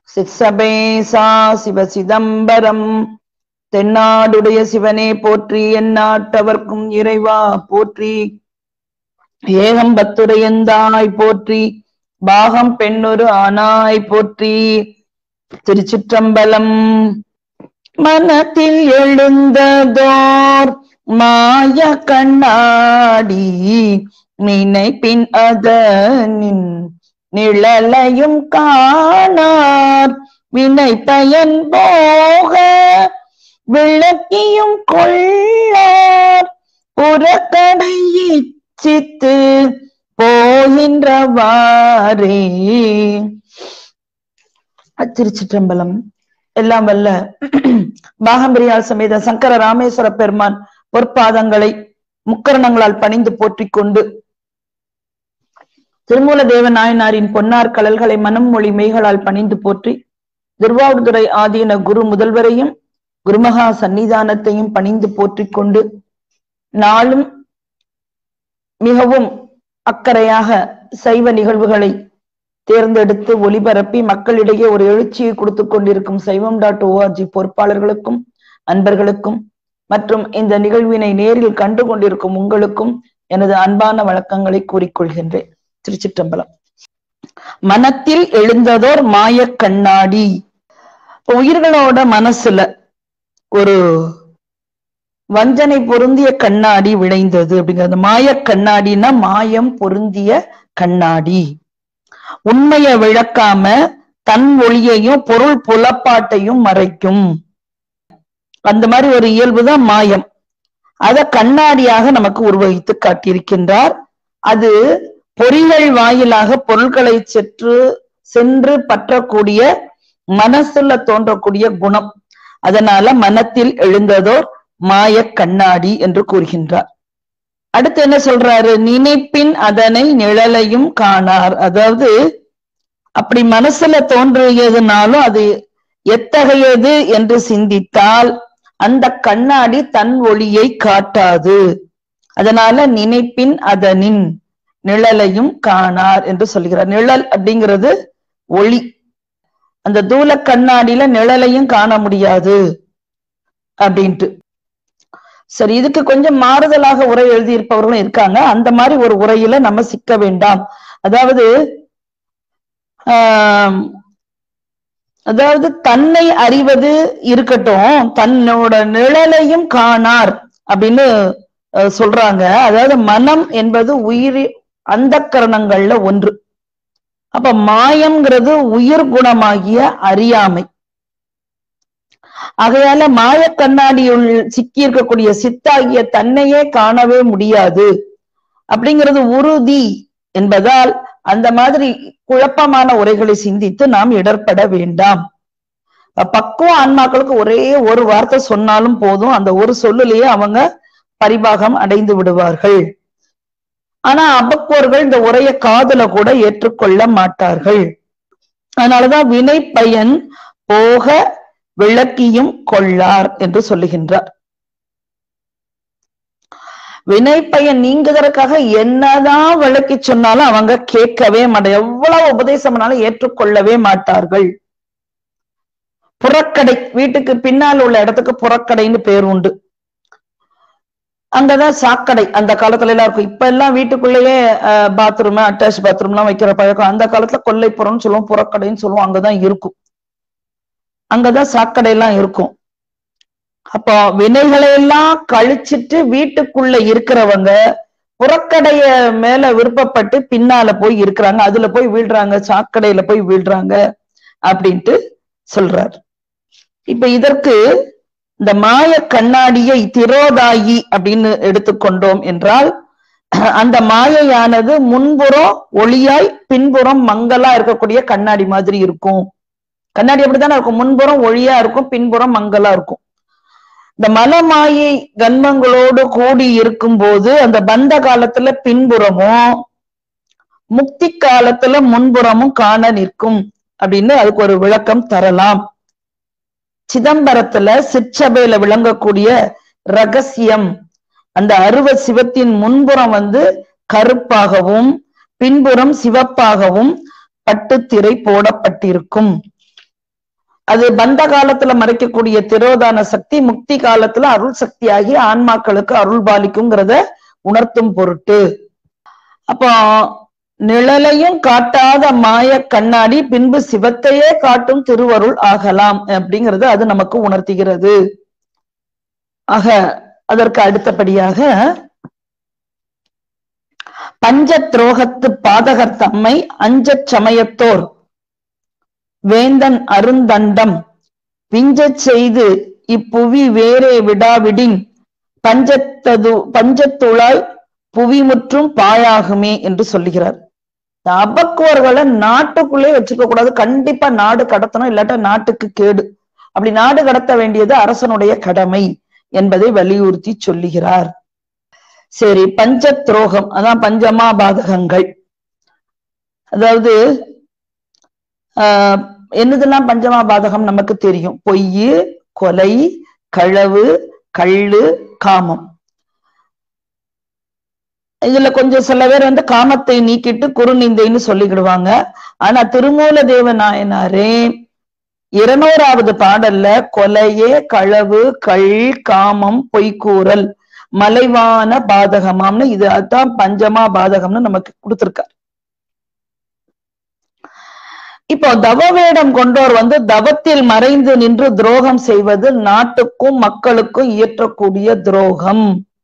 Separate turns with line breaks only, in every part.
சிற்சபேசா சிவ சிதம்பரம் தென்னாடுடைய சிவனே போற்றி எந்நாட்டவர்க்கும் இறைவா போற்றி ஏகம்பத்துரையந்தாய் போற்றி பாகம் பெண்ணொரு ஆனாய் போற்றி திருச்சிற்றம்பலம் மனத்தில் எழுந்ததோர் மாய கண்ணாடி நினைப்பின் அதனின் நிழலையும் காணார் வினை பயன் போக விளக்கியும் கொள்ளார் புறக்கடை இச்சித்து போகின்றவாறே திருச்சிற்றம்பலம் எல்லாம் வல்ல பாகம்பிரியால் சமேத சங்கர ராமேஸ்வர பெருமான் பொற்பாதங்களை முக்கரணங்களால் பணிந்து போற்றிக் கொண்டு திருமூல தேவ நாயனாரின் பொன்னார் கலல்களை மனம் மொழி மெய்களால் பணிந்து போற்றி திருவாவூர்துறை ஆதீன குரு முதல்வரையும் குருமகா சன்னிதானத்தையும் பணிந்து போற்றிக் கொண்டு நாளும் மிகவும் அக்கறையாக சைவ நிகழ்வுகளை தேர்ந்தெடுத்து ஒளிபரப்பி மக்களிடையே ஒரு எழுச்சியை கொடுத்து கொண்டிருக்கும் சைவம் டாட் ஓஆர்ஜி பொறுப்பாளர்களுக்கும் அன்பர்களுக்கும் மற்றும் இந்த நிகழ்வினை நேரில் கண்டு கொண்டிருக்கும் உங்களுக்கும் எனது அன்பான வழக்கங்களை கூறிக்கொள்கின்றேன் திருச்சிற்றம்பலம் மனத்தில் எழுந்ததோர் மாய கண்ணாடி உயிர்களோட மனசுல ஒரு வஞ்சனை பொருந்திய கண்ணாடி விளைந்தது அப்படிங்கிறது மாய கண்ணாடினா மாயம் பொருந்திய கண்ணாடி உண்மைய விளக்காம தன் ஒளியையும் பொருள் புலப்பாட்டையும் மறைக்கும் அந்த மாதிரி ஒரு இயல்புதான் மாயம் அத கண்ணாடியாக நமக்கு உருவகித்து காட்டியிருக்கின்றார் அது பொறிகள் வாயிலாக பொருட்களை சென்று சென்று பற்றக்கூடிய மனசுல தோன்றக்கூடிய குணம் அதனால மனத்தில் எழுந்ததோர் மாய கண்ணாடி என்று கூறுகின்றார் அடுத்து என்ன சொல்றாரு நினைப்பின் அதனை நிழலையும் காணார் அதாவது அப்படி மனசுல தோன்றியதுனாலும் அது எத்தகையது என்று சிந்தித்தால் அந்த கண்ணாடி தன் ஒளியை காட்டாது அதனால நினைப்பின் அதனின் நிழலையும் காணார் என்று சொல்கிறார் நிழல் அப்படிங்கிறது ஒளி அந்த தூல கண்ணாடியில நிழலையும் காண முடியாது அப்படின்ட்டு சரி இதுக்கு கொஞ்சம் மாறுதலாக உரை எழுதியிருப்பவர்களும் இருக்காங்க அந்த மாதிரி ஒரு உரையில நம்ம சிக்க வேண்டாம் அதாவது ஆஹ் அதாவது தன்னை அறிவது இருக்கட்டும் தன்னோட நிழலையும் காணார் அப்படின்னு சொல்றாங்க அதாவது மனம் என்பது உயிரி அந்த கரணங்கள்ல ஒன்று அப்ப மாயம்ங்கிறது உயிர் குணமாகிய அறியாமை ஆகையால மாய கண்ணாடியுள் சிக்கி இருக்கக்கூடிய சித்தாகிய தன்னையே காணவே முடியாது அப்படிங்கிறது உறுதி என்பதால் அந்த மாதிரி குழப்பமான உரைகளை சிந்தித்து நாம் இடர்பட வேண்டாம் பக்குவ ஆன்மாக்களுக்கு ஒரே ஒரு வார்த்தை சொன்னாலும் போதும் அந்த ஒரு சொல்லுலயே அவங்க பரிபாகம் அடைந்து விடுவார்கள் ஆனா அபக்குவர்கள் இந்த உரைய காதல கூட ஏற்றுக்கொள்ள மாட்டார்கள் அதனாலதான் வினை பயன் போக விளக்கியும் கொள்ளார் என்று சொல்லுகின்றார் வினை பயன் நீங்குவதற்காக என்னதான் விளக்கி சொன்னாலும் அவங்க கேட்கவே மாட்டாங்க எவ்வளவு உபதேசம் பண்ணாலும் ஏற்றுக்கொள்ளவே மாட்டார்கள் புறக்கடை வீட்டுக்கு பின்னால் உள்ள இடத்துக்கு புறக்கடைன்னு பேர் உண்டு அங்கதான் சாக்கடை அந்த காலத்துல எல்லாம் இருக்கும் இப்ப எல்லாம் வீட்டுக்குள்ளேயே பாத்ரூம் அட்டாச் பாத்ரூம் எல்லாம் வைக்கிற பழக்கம் அந்த காலத்துல கொல்லைப்புறம்னு சொல்லுவோம் புறக்கடைன்னு சொல்லுவோம் அங்கதான் இருக்கும் அங்கதான் சாக்கடை எல்லாம் இருக்கும் அப்போ வினைகளை எல்லாம் கழிச்சிட்டு வீட்டுக்குள்ள இருக்கிறவங்க புறக்கடைய மேல விருப்பப்பட்டு பின்னால போய் இருக்கிறாங்க அதுல போய் வீழ்றாங்க சாக்கடையில போய் வீழ்றாங்க அப்படின்ட்டு சொல்றார் இப்ப இதற்கு இந்த மாய கண்ணாடியை திரோதாயி அப்படின்னு எடுத்துக்கொண்டோம் என்றால் அந்த மாயையானது முன்புறம் ஒளியாய் பின்புறம் மங்கலா இருக்கக்கூடிய கண்ணாடி மாதிரி இருக்கும் கண்ணாடி அப்படித்தானே இருக்கும் முன்புறம் ஒளியா இருக்கும் பின்புறம் மங்கலா இருக்கும் இந்த மலமாயை கன்மங்களோடு கூடி இருக்கும் போது அந்த பந்த காலத்துல பின்புறமும் முக்தி காலத்துல முன்புறமும் காண நிற்கும் அப்படின்னு அதுக்கு ஒரு விளக்கம் தரலாம் சிதம்பரத்துல சிற்றபையில விளங்கக்கூடிய ரகசியம் அந்த அருவ சிவத்தின் முன்புறம் வந்து கருப்பாகவும் பின்புறம் சிவப்பாகவும் பட்டுத்திரை போடப்பட்டிருக்கும் அது பந்த காலத்துல மறைக்கக்கூடிய திரோதான சக்தி முக்தி காலத்துல அருள் சக்தியாகி ஆன்மாக்களுக்கு அருள் பாலிக்குங்கிறத உணர்த்தும் பொருட்டு அப்போ நிழலையும் காட்டாத மாய கண்ணாடி பின்பு சிவத்தையே காட்டும் திருவருள் ஆகலாம் அப்படிங்கிறது அது நமக்கு உணர்த்துகிறது ஆக அதற்கு அடுத்தபடியாக பஞ்ச துரோகத்து பாதகர் தம்மை அஞ்சச் சமயத்தோர் வேந்தன் அருந்தண்டம் விஞ்சச் செய்து இப்புவி வேறே விடாவிடின் பஞ்சத்தது பஞ்சத்துளாய் புவிமுற்றும் பாயாகுமே என்று சொல்லுகிறார் இந்த அபக்குவர்களை நாட்டுக்குள்ளே வச்சுக்க கூடாது கண்டிப்பா நாடு கடத்தணும் இல்லாட்டா நாட்டுக்கு கேடு அப்படி நாடு கடத்த வேண்டியது அரசனுடைய கடமை என்பதை வலியுறுத்தி சொல்லுகிறார் சரி பஞ்ச துரோகம் அதான் பஞ்சமா பாதகங்கள் அதாவது ஆஹ் என்னதெல்லாம் பஞ்சமா பாதகம் நமக்கு தெரியும் பொய் கொலை களவு கள்ளு காமம் இதுல கொஞ்சம் சில பேர் வந்து காமத்தை நீக்கிட்டு குறுநிந்தைன்னு சொல்லிக்கிடுவாங்க ஆனா திருமூல தேவ நாயனாரே இருநூறாவது பாடல்ல கொலையே களவு கள் காமம் பொய்க்கூறல் மலைவான பாதகமாம்னு இது அதான் பஞ்சமா பாதகம்னு நமக்கு கொடுத்திருக்காரு இப்போ தவ வேடம் கொண்டோர் வந்து தவத்தில் மறைந்து நின்று துரோகம் செய்வது நாட்டுக்கும் மக்களுக்கும் இயற்றக்கூடிய துரோகம்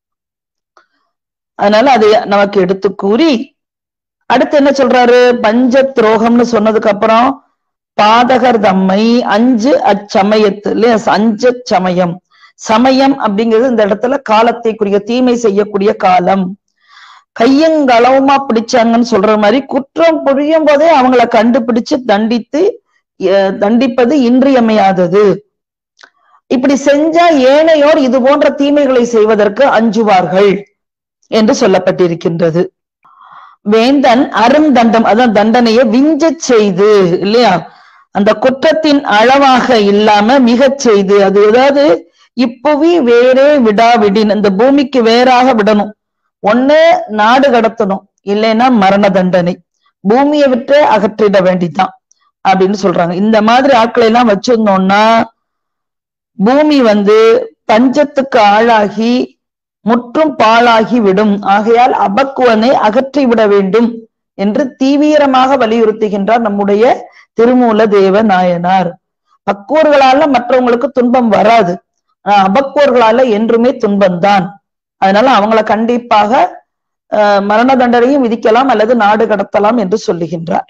அதனால அதை நமக்கு எடுத்து கூறி அடுத்து என்ன சொல்றாரு பஞ்ச துரோகம்னு சொன்னதுக்கு அப்புறம் பாதகர் தம்மை அஞ்சு அச்சமயத்து இல்லையா அஞ்ச சமயம் சமயம் அப்படிங்கிறது இந்த இடத்துல காலத்தை குறிக்க தீமை செய்யக்கூடிய காலம் கையங்களவுமா பிடிச்சாங்கன்னு சொல்ற மாதிரி குற்றம் புரியும் போதே அவங்கள கண்டுபிடிச்சு தண்டித்து தண்டிப்பது இன்றியமையாதது இப்படி செஞ்சா ஏனையோர் இது போன்ற தீமைகளை செய்வதற்கு அஞ்சுவார்கள் என்று சொல்லப்பட்டிருக்கின்றது வேந்தன் அருந்தண்டம் அதான் தண்டனையை விஞ்ச செய்து இல்லையா அந்த குற்றத்தின் அளவாக இல்லாம மிகச் செய்து அது ஏதாவது இப்புவி வேறே விடாவிடின் இந்த பூமிக்கு வேறாக விடணும் ஒண்ணு நாடு கடத்தணும் இல்லைன்னா மரண தண்டனை பூமியை விட்டு அகற்றிட வேண்டிதான் அப்படின்னு சொல்றாங்க இந்த மாதிரி ஆட்களை எல்லாம் வச்சிருந்தோம்னா பூமி வந்து பஞ்சத்துக்கு ஆளாகி முற்றும் பாழாகி விடும் ஆகையால் அபக்குவனை அகற்றி விட வேண்டும் என்று தீவிரமாக வலியுறுத்துகின்றார் நம்முடைய திருமூல தேவ நாயனார் பக்குவர்களால மற்றவங்களுக்கு துன்பம் வராது ஆனா அபக்குவர்களால என்றுமே துன்பம்தான் அதனால அவங்கள கண்டிப்பாக மரண தண்டனையும் விதிக்கலாம் அல்லது நாடு கடத்தலாம் என்று சொல்லுகின்றார்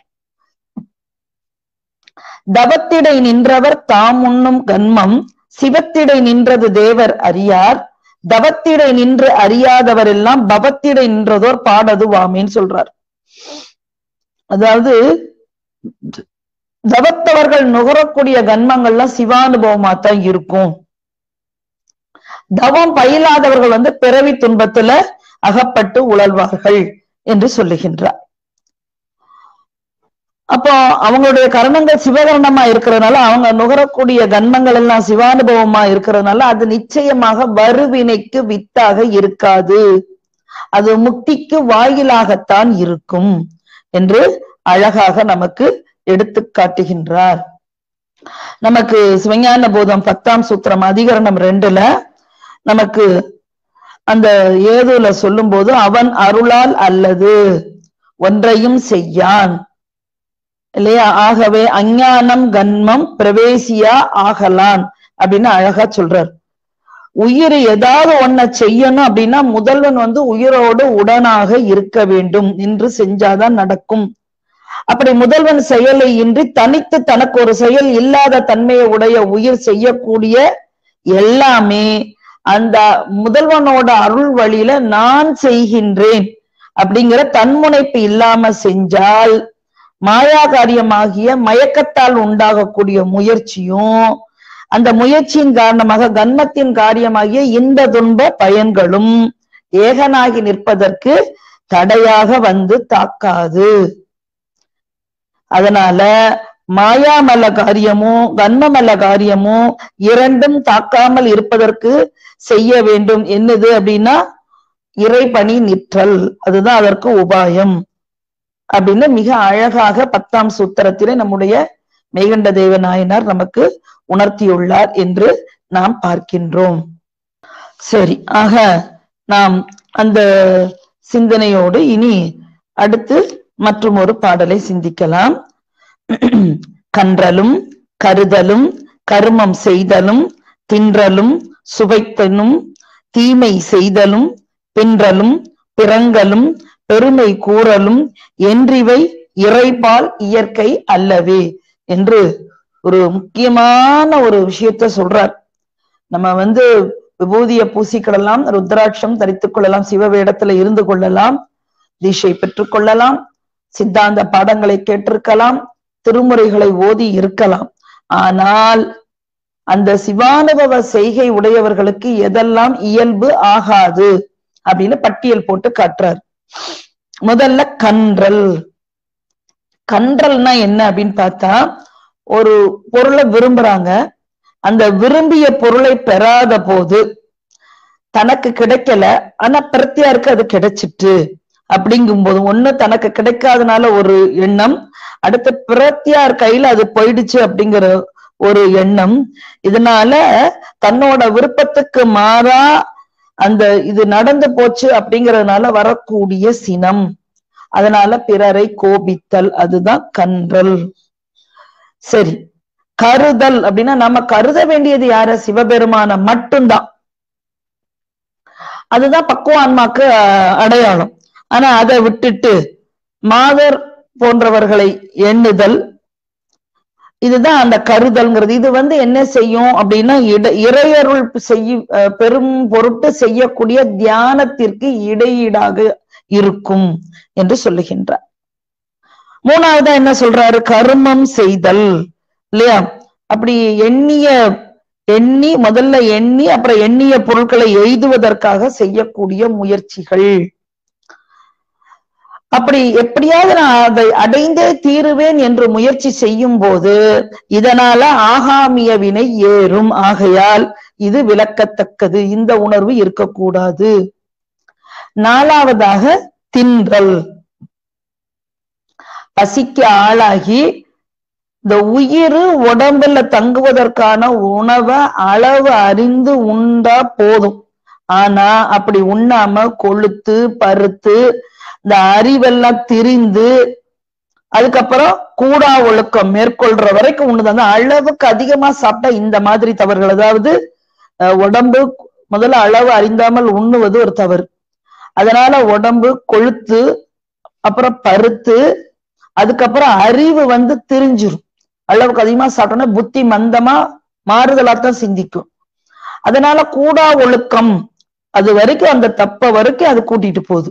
தவத்திடை நின்றவர் தாம் உண்ணும் கன்மம் சிவத்திடை நின்றது தேவர் அறியார் தவத்திடை நின்று அறியாதவர் எல்லாம் பவத்திடை நின்றதோர் பாடது வாமேன்னு சொல்றார் அதாவது தவத்தவர்கள் நுகரக்கூடிய கன்மங்கள்லாம் சிவானுபவமா தான் இருக்கும் தவம் பயிலாதவர்கள் வந்து பிறவி துன்பத்துல அகப்பட்டு உழல்வார்கள் என்று சொல்லுகின்றார் அப்போ அவங்களுடைய கரணங்கள் சிவகரணமா இருக்கிறதுனால அவங்க நுகரக்கூடிய கன்மங்கள் எல்லாம் சிவானுபவமா இருக்கிறதுனால அது நிச்சயமாக வருவினைக்கு வித்தாக இருக்காது அது முக்திக்கு வாயிலாகத்தான் இருக்கும் என்று அழகாக நமக்கு எடுத்து காட்டுகின்றார் நமக்கு சிவஞான போதம் பத்தாம் சூத்திரம் அதிகரணம் ரெண்டுல நமக்கு அந்த ஏதுல சொல்லும் போது அவன் அருளால் அல்லது ஒன்றையும் செய்யான் இல்லையா ஆகவே அஞ்ஞானம் கன்மம் பிரவேசியா ஆகலான் அப்படின்னு அழகா சொல்றார் உயிர் ஏதாவது ஒன்ன செய்யணும் அப்படின்னா முதல்வன் வந்து உயிரோடு உடனாக இருக்க வேண்டும் என்று செஞ்சாதான் நடக்கும் அப்படி முதல்வன் செயலை இன்றி தனித்து தனக்கு ஒரு செயல் இல்லாத தன்மையை உடைய உயிர் செய்யக்கூடிய எல்லாமே அந்த முதல்வனோட அருள் வழியில நான் செய்கின்றேன் அப்படிங்கிற தன்முனைப்பு இல்லாம செஞ்சால் மாயா காரியமாகிய மயக்கத்தால் உண்டாகக்கூடிய முயற்சியும் அந்த முயற்சியின் காரணமாக கன்மத்தின் காரியமாகிய இந்த துன்ப பயன்களும் ஏகனாகி நிற்பதற்கு தடையாக வந்து தாக்காது அதனால மாயாமல காரியமும் கன்மமல காரியமும் இரண்டும் தாக்காமல் இருப்பதற்கு செய்ய வேண்டும் என்னது அப்படின்னா இறைபணி நிற்றல் அதுதான் அதற்கு உபாயம் அப்படின்னு மிக அழகாக பத்தாம் சூத்திரத்திலே நம்முடைய மெய்கண்ட தேவ நாயனார் நமக்கு உணர்த்தியுள்ளார் என்று நாம் பார்க்கின்றோம் சரி ஆக நாம் அந்த சிந்தனையோடு இனி அடுத்து மற்றும் ஒரு பாடலை சிந்திக்கலாம் கன்றலும் கருதலும் கருமம் செய்தலும் தின்றலும் சுவைத்தனும் தீமை செய்தலும் பின்றலும் பிறங்கலும் பெருமை கூறலும் என்றிவை இறைபால் இயற்கை அல்லவே என்று ஒரு முக்கியமான ஒரு விஷயத்த சொல்றார் நம்ம வந்து விபூதிய பூசிக்கிடலாம் ருத்ராட்சம் தரித்துக் கொள்ளலாம் சிவ வேடத்துல இருந்து கொள்ளலாம் தீட்சை பெற்றுக் கொள்ளலாம் சித்தாந்த பாடங்களை கேட்டிருக்கலாம் திருமுறைகளை ஓதி இருக்கலாம் ஆனால் அந்த சிவானுபவ செய்கை உடையவர்களுக்கு எதெல்லாம் இயல்பு ஆகாது அப்படின்னு பட்டியல் போட்டு காட்டுறார் முதல்ல கன்றல் கன்றல்னா என்ன அப்படின்னு பார்த்தா ஒரு பொருளை விரும்புறாங்க அந்த விரும்பிய பொருளை பெறாத போது தனக்கு கிடைக்கல ஆனா பிரத்தியாருக்கு அது கிடைச்சிட்டு அப்படிங்கும் போது ஒண்ணு தனக்கு கிடைக்காதனால ஒரு எண்ணம் அடுத்த பிரத்தியார் கையில அது போயிடுச்சு அப்படிங்கிற ஒரு எண்ணம் இதனால தன்னோட விருப்பத்துக்கு மாறா அந்த இது நடந்து போச்சு அப்படிங்கறதுனால வரக்கூடிய சினம் அதனால பிறரை கோபித்தல் அதுதான் கன்றல் சரி கருதல் அப்படின்னா நம்ம கருத வேண்டியது யார சிவபெருமான மட்டும்தான் அதுதான் பக்குவ ஆன்மாக்கு அடையாளம் ஆனா அதை விட்டுட்டு மாதர் போன்றவர்களை எண்ணுதல் இதுதான் அந்த கருதல்ங்கிறது இது வந்து என்ன செய்யும் அப்படின்னா இட இறையருள் செய்ய பெரும் பொருட்டு செய்யக்கூடிய தியானத்திற்கு இடையீடாக இருக்கும் என்று சொல்லுகின்றார் மூணாவதா என்ன சொல்றாரு கர்மம் செய்தல் இல்லையா அப்படி எண்ணிய எண்ணி முதல்ல எண்ணி அப்புறம் எண்ணிய பொருட்களை எய்துவதற்காக செய்யக்கூடிய முயற்சிகள் அப்படி எப்படியாவது நான் அதை அடைந்தே தீருவேன் என்று முயற்சி செய்யும் போது இதனால ஆகாமிய வினை ஏறும் ஆகையால் இது விளக்கத்தக்கது இந்த உணர்வு இருக்கக்கூடாது நாலாவதாக தின்றல் பசிக்கு ஆளாகி இந்த உயிர் உடம்புல தங்குவதற்கான உணவை அளவு அறிந்து உண்டா போதும் ஆனா அப்படி உண்ணாம கொளுத்து பருத்து இந்த அறிவெல்லாம் திரிந்து அதுக்கப்புறம் கூடா ஒழுக்கம் மேற்கொள்ற வரைக்கும் உண்ணுது அந்த அளவுக்கு அதிகமா சாப்பிட்டா இந்த மாதிரி தவறுகள் அதாவது உடம்பு முதல்ல அளவு அறிந்தாமல் உண்ணுவது ஒரு தவறு அதனால உடம்பு கொழுத்து அப்புறம் பருத்து அதுக்கப்புறம் அறிவு வந்து திரிஞ்சிரும் அளவுக்கு அதிகமா சாப்பிட்டோம்னா புத்தி மந்தமா மாறுதலாத்தான் சிந்திக்கும் அதனால கூடா ஒழுக்கம் அது வரைக்கும் அந்த தப்ப வரைக்கும் அது கூட்டிட்டு போகுது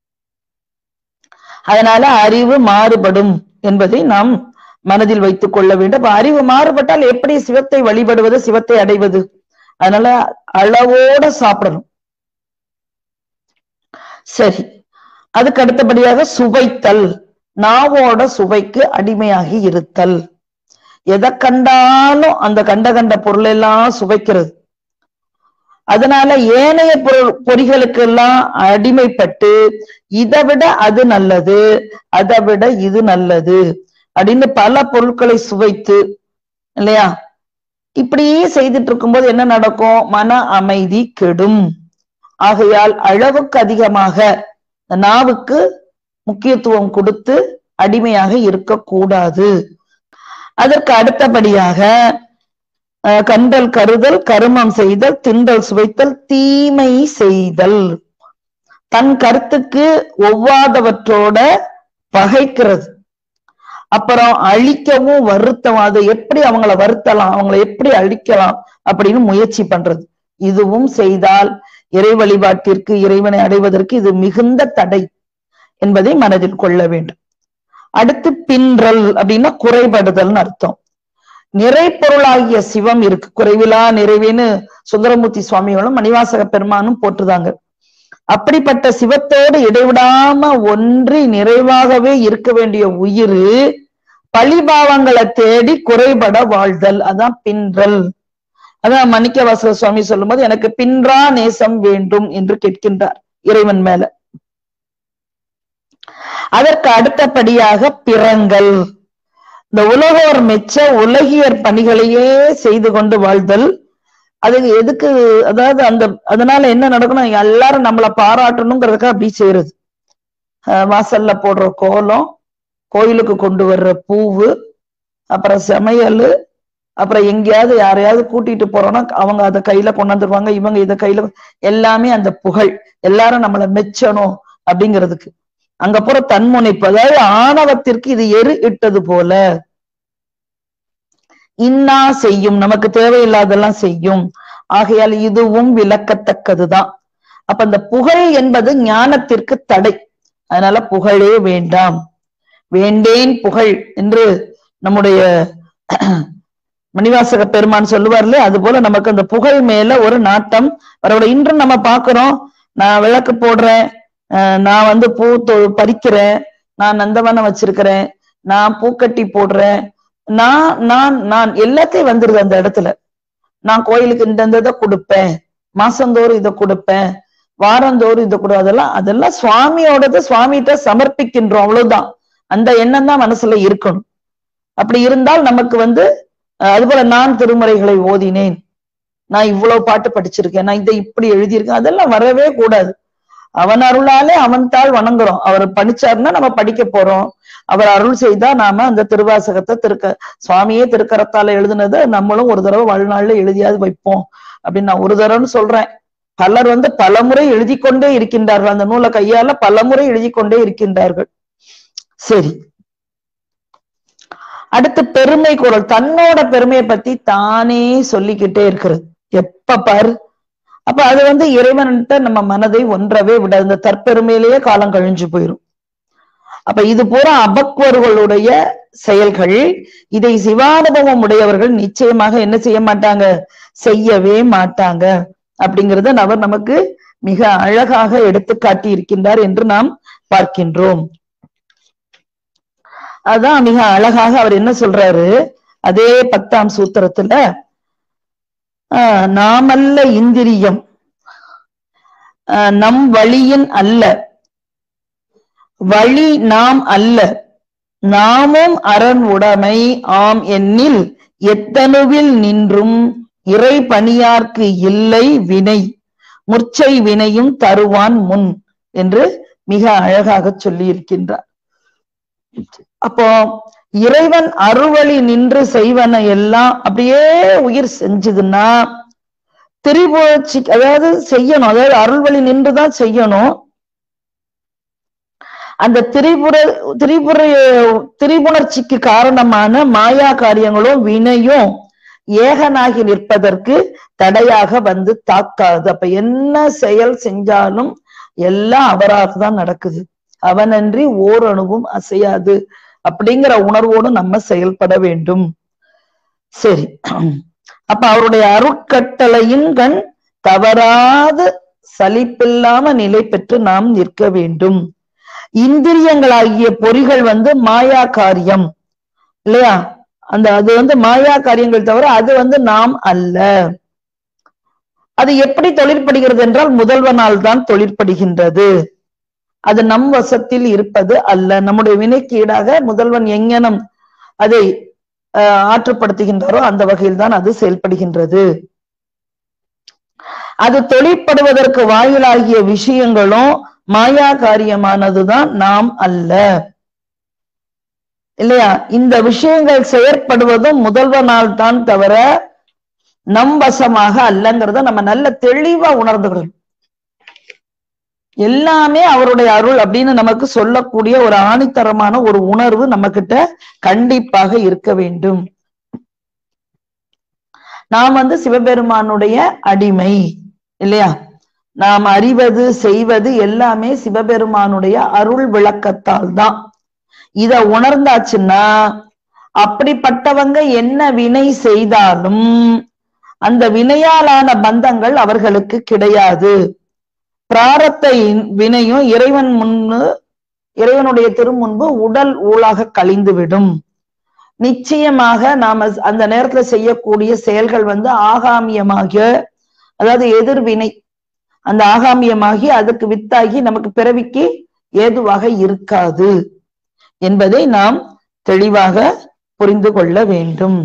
அதனால அறிவு மாறுபடும் என்பதை நாம் மனதில் வைத்துக் கொள்ள வேண்டும் அறிவு மாறுபட்டால் எப்படி சிவத்தை வழிபடுவது சிவத்தை அடைவது அதனால அளவோட சாப்பிடணும் சரி அதுக்கு அடுத்தபடியாக சுவைத்தல் நாவோட சுவைக்கு அடிமையாகி இருத்தல் எதை கண்டாலும் அந்த கண்ட கண்ட பொருள் எல்லாம் சுவைக்கிறது அதனால ஏனைய பொருள் பொறிகளுக்கு எல்லாம் அடிமைப்பட்டு இதை விட அது நல்லது அதை விட இது நல்லது அப்படின்னு பல பொருட்களை சுவைத்து இல்லையா இப்படியே செய்துட்டு இருக்கும்போது என்ன நடக்கும் மன அமைதி கெடும் ஆகையால் அளவுக்கு அதிகமாக நாவுக்கு முக்கியத்துவம் கொடுத்து அடிமையாக இருக்கக்கூடாது அதற்கு அடுத்தபடியாக கண்டல் கருதல் கருமம் செய்தல் திண்டல் சுவைத்தல் தீமை செய்தல் தன் கருத்துக்கு ஒவ்வாதவற்றோட பகைக்கிறது அப்புறம் அழிக்கவும் வருத்தவும் அதை எப்படி அவங்கள வருத்தலாம் அவங்கள எப்படி அழிக்கலாம் அப்படின்னு முயற்சி பண்றது இதுவும் செய்தால் இறை வழிபாட்டிற்கு இறைவனை அடைவதற்கு இது மிகுந்த தடை என்பதை மனதில் கொள்ள வேண்டும் அடுத்து பின்றல் அப்படின்னா குறைபடுதல்னு அர்த்தம் நிறைப்பொருளாகிய சிவம் இருக்கு குறைவிலா நிறைவேன்னு சுந்தரமூர்த்தி சுவாமிகளும் மணிவாசக பெருமானும் போட்டுதாங்க அப்படிப்பட்ட சிவத்தோடு இடைவிடாம ஒன்றி நிறைவாகவே இருக்க வேண்டிய உயிர் பழிபாவங்களை தேடி குறைபட வாழ்தல் அதான் பின்றல் அதான் மணிக்க வாசக சுவாமி சொல்லும்போது எனக்கு பின்றா நேசம் வேண்டும் என்று கேட்கின்றார் இறைவன் மேல அதற்கு அடுத்தபடியாக பிறங்கள் இந்த உலகோர் மெச்ச உலகியற் பணிகளையே செய்து கொண்டு வாழ்தல் அதுக்கு எதுக்கு அதாவது அந்த அதனால என்ன நடக்கணும் எல்லாரும் நம்மளை பாராட்டணுங்கிறதுக்காக அப்படி செய்யறது அஹ் வாசல்ல போடுற கோலம் கோயிலுக்கு கொண்டு வர்ற பூவு அப்புறம் சமையல் அப்புறம் எங்கேயாவது யாரையாவது கூட்டிட்டு போறோம்னா அவங்க அதை கையில கொண்டாந்துருவாங்க இவங்க இதை கையில எல்லாமே அந்த புகழ் எல்லாரும் நம்மளை மெச்சணும் அப்படிங்கிறதுக்கு அங்க போற தன்முனைப்பு அதாவது ஆணவத்திற்கு இது எரு இட்டது போல இன்னா செய்யும் நமக்கு தேவையில்லாதெல்லாம் செய்யும் ஆகையால் இதுவும் விளக்கத்தக்கதுதான் அப்ப அந்த புகழ் என்பது ஞானத்திற்கு தடை அதனால புகழே வேண்டாம் வேண்டேன் புகழ் என்று நம்முடைய மணிவாசக பெருமான் சொல்லுவார்ல அது போல நமக்கு அந்த புகழ் மேல ஒரு நாட்டம் அவரோட இன்றும் நம்ம பாக்குறோம் நான் விளக்கு போடுறேன் அஹ் நான் வந்து பூ தொ- பறிக்கிறேன் நான் நந்தவனம் வச்சிருக்கிறேன் நான் பூக்கட்டி போடுறேன் நான் நான் நான் எல்லாத்தையும் வந்துருது அந்த இடத்துல நான் கோயிலுக்கு இந்த இந்த இதை கொடுப்பேன் மாசந்தோறும் இதை கொடுப்பேன் வாரந்தோறும் இதை கொடு அதெல்லாம் அதெல்லாம் சுவாமியோடது சுவாமிகிட்ட சமர்ப்பிக்கின்றோம் அவ்வளவுதான் அந்த எண்ணம் தான் மனசுல இருக்கணும் அப்படி இருந்தால் நமக்கு வந்து அஹ், அதுபோல நான் திருமுறைகளை ஓதினேன் நான் இவ்வளவு பாட்டு படிச்சிருக்கேன் நான் இதை இப்படி எழுதியிருக்கேன் அதெல்லாம் வரவே கூடாது அவன் அருளாலே அவன் தாள் வணங்குறோம் அவர் படிச்சாருன்னா நம்ம படிக்க போறோம் அவர் அருள் செய்தா நாம அந்த திருவாசகத்தை திருக்க சுவாமியே திருக்கரத்தால எழுதுனதை நம்மளும் ஒரு தடவை வாழ்நாள்ல எழுதியாவது வைப்போம் அப்படின்னு நான் ஒரு தடவைன்னு சொல்றேன் பலர் வந்து பலமுறை எழுதி கொண்டே இருக்கின்றார்கள் அந்த நூலை கையால பலமுறை எழுதி கொண்டே இருக்கின்றார்கள் சரி அடுத்து பெருமை குரல் தன்னோட பெருமையை பத்தி தானே சொல்லிக்கிட்டே இருக்கிறது எப்ப பாரு அப்ப அது வந்து இறைவன்கிட்ட நம்ம மனதை ஒன்றவே விடாது இந்த தற்பெருமையிலேயே காலம் கழிஞ்சு போயிரும் அப்ப இது பூரா அபக்வர்களுடைய செயல்கள் இதை சிவானுபவம் உடையவர்கள் நிச்சயமாக என்ன செய்ய மாட்டாங்க செய்யவே மாட்டாங்க அப்படிங்கறத அவர் நமக்கு மிக அழகாக எடுத்து காட்டி இருக்கின்றார் என்று நாம் பார்க்கின்றோம் அதான் மிக அழகாக அவர் என்ன சொல்றாரு அதே பத்தாம் சூத்திரத்துல ஆஹ் நாமல்ல இந்திரியம் ஆஹ் நம் வழியின் அல்ல வழி நாம் அல்ல நாமும் அரண் உடைமை ஆம் எண்ணில் எத்தனுவில் நின்றும் இறை பணியார்க்கு இல்லை வினை முர்ச்சை வினையும் தருவான் முன் என்று மிக அழகாக சொல்லி இருக்கின்றார் அப்போ இறைவன் அருள்வழி நின்று செய்வன எல்லாம் அப்படியே உயிர் செஞ்சதுன்னா திரிபுணர்ச்சி அதாவது செய்யணும் அதாவது அருள்வழி நின்றுதான் செய்யணும் அந்த திரிபுர திரிபுர திரிபுணர்ச்சிக்கு காரணமான மாயா காரியங்களும் வினையும் ஏகனாகி நிற்பதற்கு தடையாக வந்து தாக்காது அப்ப என்ன செயல் செஞ்சாலும் எல்லாம் அவராக தான் நடக்குது அவனன்றி ஓரணுவும் அசையாது அப்படிங்கிற உணர்வோடு நம்ம செயல்பட வேண்டும் சரி அப்ப அவருடைய அருட்கட்டளையின் கண் தவறாது சலிப்பில்லாம நிலை பெற்று நாம் நிற்க வேண்டும் இந்திரியங்களாகிய பொறிகள் வந்து மாயா காரியம் இல்லையா அந்த அது வந்து மாயா காரியங்கள் தவிர அது வந்து நாம் அல்ல அது எப்படி தொழிற்படுகிறது என்றால் முதல்வனால் தான் தொழிற்படுகின்றது அது நம் வசத்தில் இருப்பது அல்ல நம்முடைய வினைக்கு ஈடாக முதல்வன் எங்கனம் அதை ஆஹ், ஆற்றுப்படுத்துகின்றாரோ அந்த வகையில் தான் அது செயல்படுகின்றது அது தொழிற்படுவதற்கு வாயிலாகிய விஷயங்களும் மாயா காரியமானதுதான் நாம் அல்ல இல்லையா இந்த விஷயங்கள் செயற்படுவதும் முதல்வனால் தான் தவிர நம் வசமாக அல்லங்கிறத நம்ம நல்ல தெளிவா உணர்ந்துக்கணும் எல்லாமே அவருடைய அருள் அப்படின்னு நமக்கு சொல்லக்கூடிய ஒரு ஆணித்தரமான ஒரு உணர்வு நம்ம கிட்ட கண்டிப்பாக இருக்க வேண்டும் நாம் வந்து சிவபெருமானுடைய அடிமை இல்லையா நாம் அறிவது செய்வது எல்லாமே சிவபெருமானுடைய அருள் விளக்கத்தால் தான் இத உணர்ந்தாச்சுன்னா அப்படிப்பட்டவங்க என்ன வினை செய்தாலும் அந்த வினையாலான பந்தங்கள் அவர்களுக்கு கிடையாது பிராரத்த இன்- வினையும் இறைவன் முன்பு இறைவனுடைய திருமுன்பு உடல் ஊழாக கழிந்துவிடும் நிச்சயமாக நாம அந்த நேரத்துல செய்யக்கூடிய செயல்கள் வந்து ஆகாமியமாக அதாவது எதிர்வினை அந்த ஆகாமியமாகி அதுக்கு வித்தாகி நமக்கு பிறவிக்கு ஏதுவாக இருக்காது என்பதை நாம் தெளிவாக புரிந்து கொள்ள வேண்டும்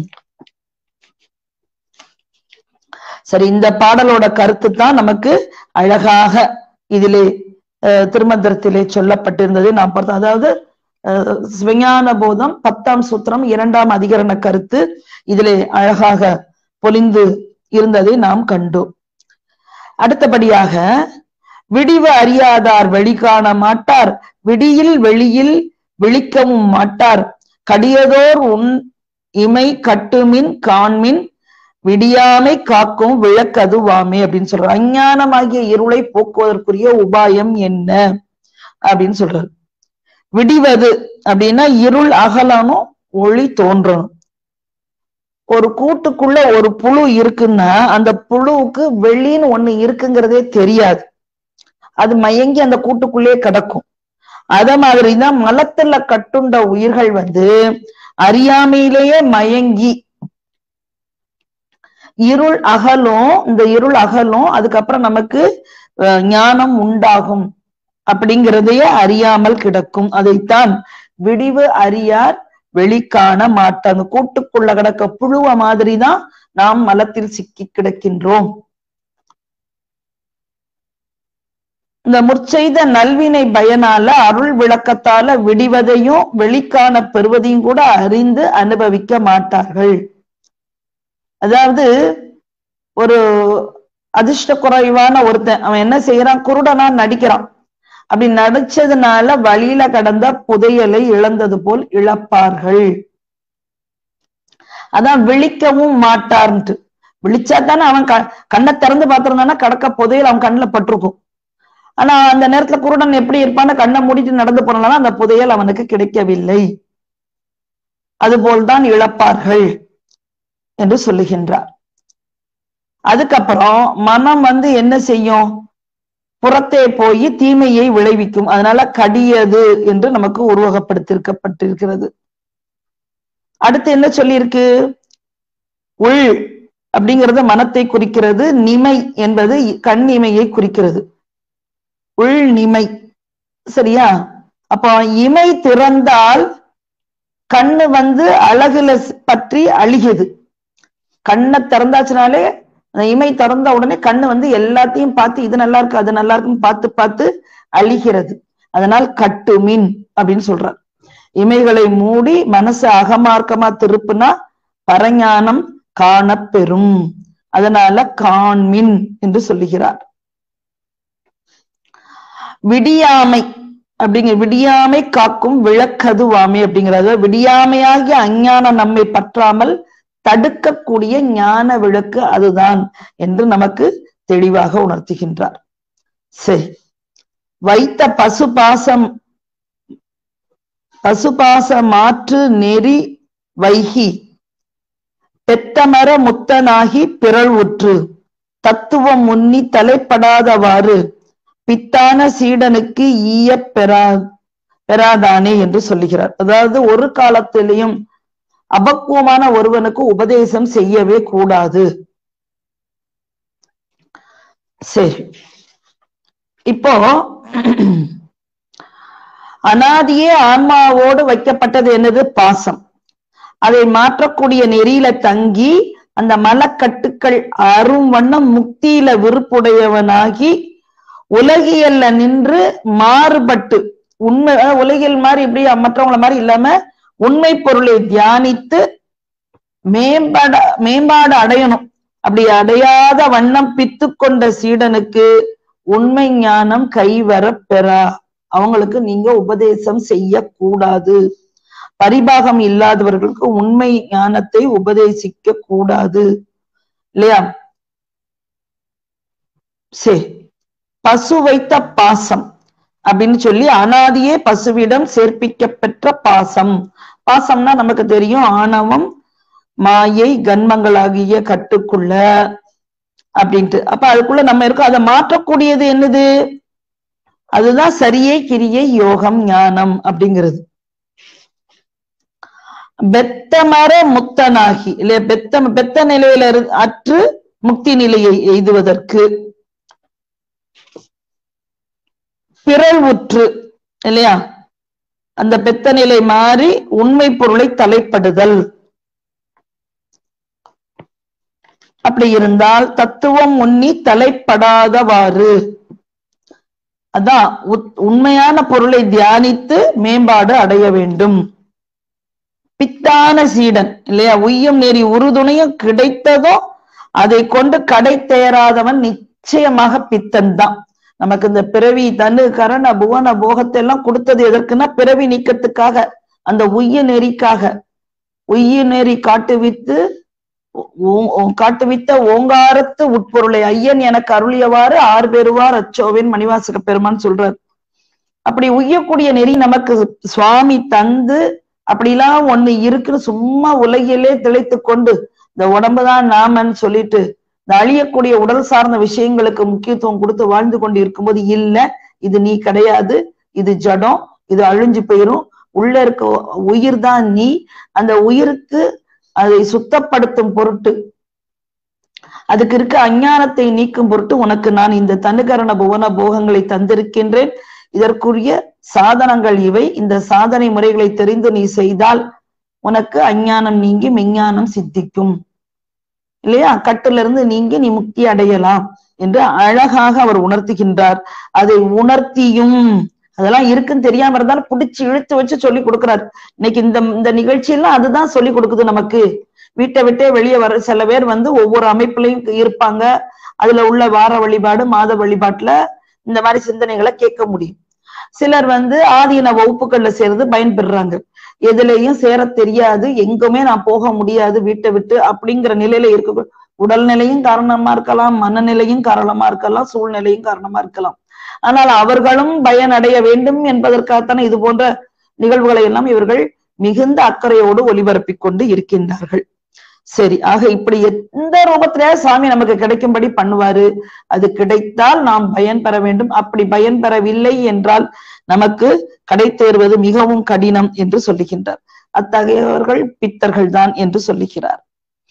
சரி இந்த பாடலோட கருத்து தான் நமக்கு அழகாக இதிலே அஹ், திருமந்திரத்திலே சொல்லப்பட்டிருந்தது நாம் பார்த்தோம் அதாவது அஹ், சிவஞான போதம் பத்தாம் சூத்திரம் இரண்டாம் அதிகரண கருத்து இதிலே அழகாக பொலிந்து இருந்ததை நாம் கண்டோம் அடுத்தபடியாக விடிவு அறியாதார் வெளி காண மாட்டார் விடியில் வெளியில் விழிக்கவும் மாட்டார் கடியதோர் உன் இமை கட்டுமின் காண்மின் விடியாமை காக்கும் விளக்கதுவாமே அப்படின்னு சொல்றார் அஞ்ஞானமாகிய இருளை போக்குவதற்குரிய உபாயம் என்ன அப்படின்னு சொல்றாரு விடிவது அப்படின்னா இருள் அகலனும் ஒளி தோன்றணும் ஒரு கூட்டுக்குள்ள ஒரு புழு இருக்குன்னா அந்த புழுவுக்கு வெளின்னு ஒண்ணு இருக்குங்கிறதே தெரியாது அது மயங்கி அந்த கூட்டுக்குள்ளே கிடக்கும் அத மாதிரிதான் மலத்துல கட்டுண்ட உயிர்கள் வந்து அறியாமையிலேயே மயங்கி இருள் அகலும் இந்த இருள் அகலும் அதுக்கப்புறம் நமக்கு அஹ், ஞானம் உண்டாகும் அப்படிங்கிறதையே அறியாமல் கிடக்கும் அதைத்தான் விடிவு அறியார் வெளிக்காண மாட்டாங்க கூட்டுக்குள்ள கிடக்க புழுவ மாதிரிதான் நாம் மலத்தில் சிக்கி கிடக்கின்றோம் இந்த முற்செய்த நல்வினை பயனால அருள் விளக்கத்தால விடிவதையும் வெளிக்காண பெறுவதையும் கூட அறிந்து அனுபவிக்க மாட்டார்கள் அதாவது ஒரு அதிர்ஷ்ட குறைவான ஒருத்தன் அவன் என்ன செய்யறான் குருடனா நடிக்கிறான் அப்படி நடிச்சதுனால வழியில கடந்த புதையலை இழந்தது போல் இழப்பார்கள் அதான் விழிக்கவும் மாட்டார்ன்ட்டு விழிச்சா தானே அவன் க கண்ணை திறந்து பார்த்திருந்தானா கடக்க புதையல் அவன் கண்ணுல பட்டிருக்கும் ஆனா அந்த நேரத்துல குருடன் எப்படி இருப்பான்னு கண்ணை மூடிட்டு நடந்து போனாலும் அந்த புதையல் அவனுக்கு கிடைக்கவில்லை அதுபோல்தான் இழப்பார்கள் என்று சொல்லுகின்றார் அதுக்கப்புறம் மனம் வந்து என்ன செய்யும் புறத்தே போய் தீமையை விளைவிக்கும் அதனால கடியது என்று நமக்கு உருவகப்படுத்திருக்கப்பட்டிருக்கிறது அடுத்து என்ன சொல்லியிருக்கு உள் அப்படிங்கிறது மனத்தை குறிக்கிறது நிமை என்பது கண் இமையை குறிக்கிறது உள் நிமை சரியா அப்போ இமை திறந்தால் கண்ணு வந்து அழகுல பற்றி அழிகுது கண்ணை திறந்தாச்சுனாலே அந்த இமை திறந்த உடனே கண்ணு வந்து எல்லாத்தையும் பார்த்து இது நல்லா இருக்கு அது நல்லா இருக்குன்னு பார்த்து பார்த்து அழிகிறது அதனால் கட்டு மீன் அப்படின்னு சொல்றார் இமைகளை மூடி மனசு அகமார்க்கமா திருப்புனா பரஞானம் காணப்பெறும் அதனால காண்மின் என்று சொல்லுகிறார் விடியாமை அப்படிங்கிற விடியாமை காக்கும் விளக்கதுவாமை அப்படிங்கிறது விடியாமையாகிய அஞ்ஞானம் நம்மை பற்றாமல் தடுக்கக்கூடிய ஞான விளக்கு அதுதான் என்று நமக்கு தெளிவாக உணர்த்துகின்றார் சரி வைத்த பசுபாசம் பசுபாச மாற்று நெறி வைகி பெத்தமர முத்தனாகி பிறள் உற்று தத்துவம் முன்னி தலைப்படாதவாறு பித்தான சீடனுக்கு ஈய பெறா பெறாதானே என்று சொல்லுகிறார் அதாவது ஒரு காலத்திலையும் அபக்குவமான ஒருவனுக்கு உபதேசம் செய்யவே கூடாது சரி இப்போ அனாதியே ஆன்மாவோடு வைக்கப்பட்டது என்னது பாசம் அதை மாற்றக்கூடிய நெறியில தங்கி அந்த மலக்கட்டுக்கள் அரும் வண்ணம் முக்தியில விருப்புடையவனாகி உலகியல்ல நின்று மாறுபட்டு உண்மை உலகியல் மாதிரி இப்படி மற்றவங்கள மாதிரி இல்லாம உண்மை பொருளை தியானித்து மேம்பட மேம்பாடு அடையணும் அப்படி அடையாத வண்ணம் பித்து கொண்ட சீடனுக்கு உண்மை ஞானம் கைவர பெறா அவங்களுக்கு நீங்க உபதேசம் செய்யக்கூடாது பரிபாகம் இல்லாதவர்களுக்கு உண்மை ஞானத்தை உபதேசிக்க கூடாது இல்லையா சரி பசு வைத்த பாசம் அப்படின்னு சொல்லி அனாதியே பசுவிடம் சேர்ப்பிக்க பெற்ற பாசம் பாசம்னா நமக்கு தெரியும் ஆணவம் மாயை கன்மங்களாகிய கட்டுக்குள்ள அப்படின்ட்டு அப்ப அதுக்குள்ள நம்ம இருக்கோம் அதை மாற்றக்கூடியது என்னது அதுதான் சரியே கிரியை யோகம் ஞானம் அப்படிங்கிறது பெத்தமர முத்தனாகி இல்லையா பெத்த பெத்த நிலையில அற்று முக்தி நிலையை எய்துவதற்கு பிறல் உற்று இல்லையா அந்த பெத்த நிலை மாறி உண்மை பொருளை தலைப்படுதல் அப்படி இருந்தால் தத்துவம் உண்ணி தலைப்படாதவாறு அதான் உத்- உண்மையான பொருளை தியானித்து மேம்பாடு அடைய வேண்டும் பித்தான சீடன் இல்லையா உய்யும் நெறி உறுதுணையும் கிடைத்ததும் அதை கொண்டு கடை தேராதவன் நிச்சயமாக பித்தன் தான் நமக்கு இந்த பிறவி தனு கரண புவன போகத்தை எல்லாம் கொடுத்தது எதற்குன்னா பிறவி நீக்கத்துக்காக அந்த உய்ய நெறிக்காக உய்ய நெறி காட்டுவித்து ஓ- ஓ- காட்டுவித்த ஓங்காரத்து உட்பொருளை ஐயன் எனக்கு அருளியவாறு ஆறு பெறுவார் அச்சோவின் மணிவாசக பெருமான் சொல்றார் அப்படி உய்யக்கூடிய நெறி நமக்கு சுவாமி தந்து அப்படிலாம் ஒண்ணு இருக்குன்னு சும்மா உலகிலே திளைத்து கொண்டு இந்த உடம்புதான் நாமன்னு சொல்லிட்டு இந்த அழியக்கூடிய உடல் சார்ந்த விஷயங்களுக்கு முக்கியத்துவம் கொடுத்து வாழ்ந்து கொண்டு இருக்கும்போது இல்ல இது நீ கிடையாது இது ஜடம் இது அழிஞ்சு போயிரும் உள்ள இருக்க உயிர் தான் நீ அந்த உயிருக்கு அதை சுத்தப்படுத்தும் பொருட்டு அதுக்கு இருக்க அஞ்ஞானத்தை நீக்கும் பொருட்டு உனக்கு நான் இந்த தனுகரண புவன போகங்களை தந்திருக்கின்றேன் இதற்குரிய சாதனங்கள் இவை இந்த சாதனை முறைகளை தெரிந்து நீ செய்தால் உனக்கு அஞ்ஞானம் நீங்கி மெஞ்ஞானம் சித்திக்கும் இல்லையா கட்டிலிருந்து இருந்து நீங்கி நீ முக்தி அடையலாம் என்று அழகாக அவர் உணர்த்துகின்றார் அதை உணர்த்தியும் அதெல்லாம் இருக்குன்னு தெரியாம இருந்தாலும் புடிச்சு இழுத்து வச்சு சொல்லி கொடுக்கிறார் இன்னைக்கு இந்த இந்த நிகழ்ச்சியெல்லாம் அதுதான் சொல்லி கொடுக்குது நமக்கு வீட்டை விட்டே வெளியே வர சில பேர் வந்து ஒவ்வொரு அமைப்புலையும் இருப்பாங்க அதுல உள்ள வார வழிபாடு மாத வழிபாட்டுல இந்த மாதிரி சிந்தனைகளை கேட்க முடியும் சிலர் வந்து ஆதீன வகுப்புகள்ல சேர்ந்து பயன்பெறுறாங்க எதுலயும் சேர தெரியாது எங்குமே நான் போக முடியாது வீட்டை விட்டு அப்படிங்கிற நிலையில இருக்க உடல்நிலையும் காரணமா இருக்கலாம் மனநிலையும் காரணமா இருக்கலாம் சூழ்நிலையும் காரணமா இருக்கலாம் ஆனால் அவர்களும் பயனடைய வேண்டும் என்பதற்காகத்தானே இது போன்ற நிகழ்வுகளை எல்லாம் இவர்கள் மிகுந்த அக்கறையோடு ஒளிபரப்பிக் கொண்டு இருக்கின்றார்கள் சரி ஆக இப்படி எந்த ரூபத்திலே சாமி நமக்கு கிடைக்கும்படி பண்ணுவாரு அது கிடைத்தால் நாம் பயன் பெற வேண்டும் அப்படி பயன் பெறவில்லை என்றால் நமக்கு கடை தேர்வது மிகவும் கடினம் என்று சொல்லுகின்றார் அத்தகையவர்கள் பித்தர்கள் தான் என்று சொல்லுகிறார்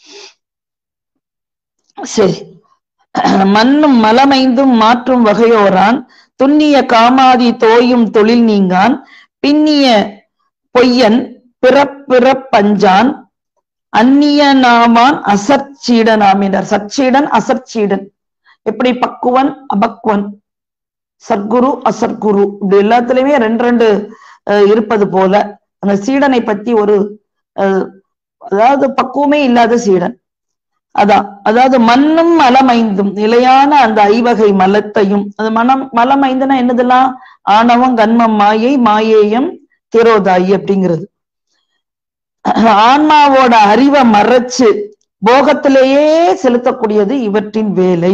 சரி மண்ணும் மலமைந்தும் மாற்றும் வகையோரான் துண்ணிய காமாதி தோயும் தொழில் நீங்கான் பின்னிய பொய்யன் பிறப்பிறப்பஞ்சான் அந்நியனாவான் அசற்சீடனாம் என்றார் சச்சீடன் அசற்சீடன் எப்படி பக்குவன் அபக்குவன் சத்குரு அசற்குரு இப்படி எல்லாத்துலயுமே ரெண்டு ரெண்டு அஹ், இருப்பது போல அந்த சீடனை பத்தி ஒரு அஹ், அதாவது பக்குவமே இல்லாத சீடன் அதான் அதாவது மண்ணும் மலமைந்தும் நிலையான அந்த ஐவகை மலத்தையும் அது மனம் மலமைந்துனா என்னதெல்லாம் ஆணவம் கண்மம் மாயை மாயேயம் திரோதாயி அப்படிங்கிறது ஆன்மாவோட அறிவை மறைச்சு போகத்திலேயே செலுத்தக்கூடியது இவற்றின் வேலை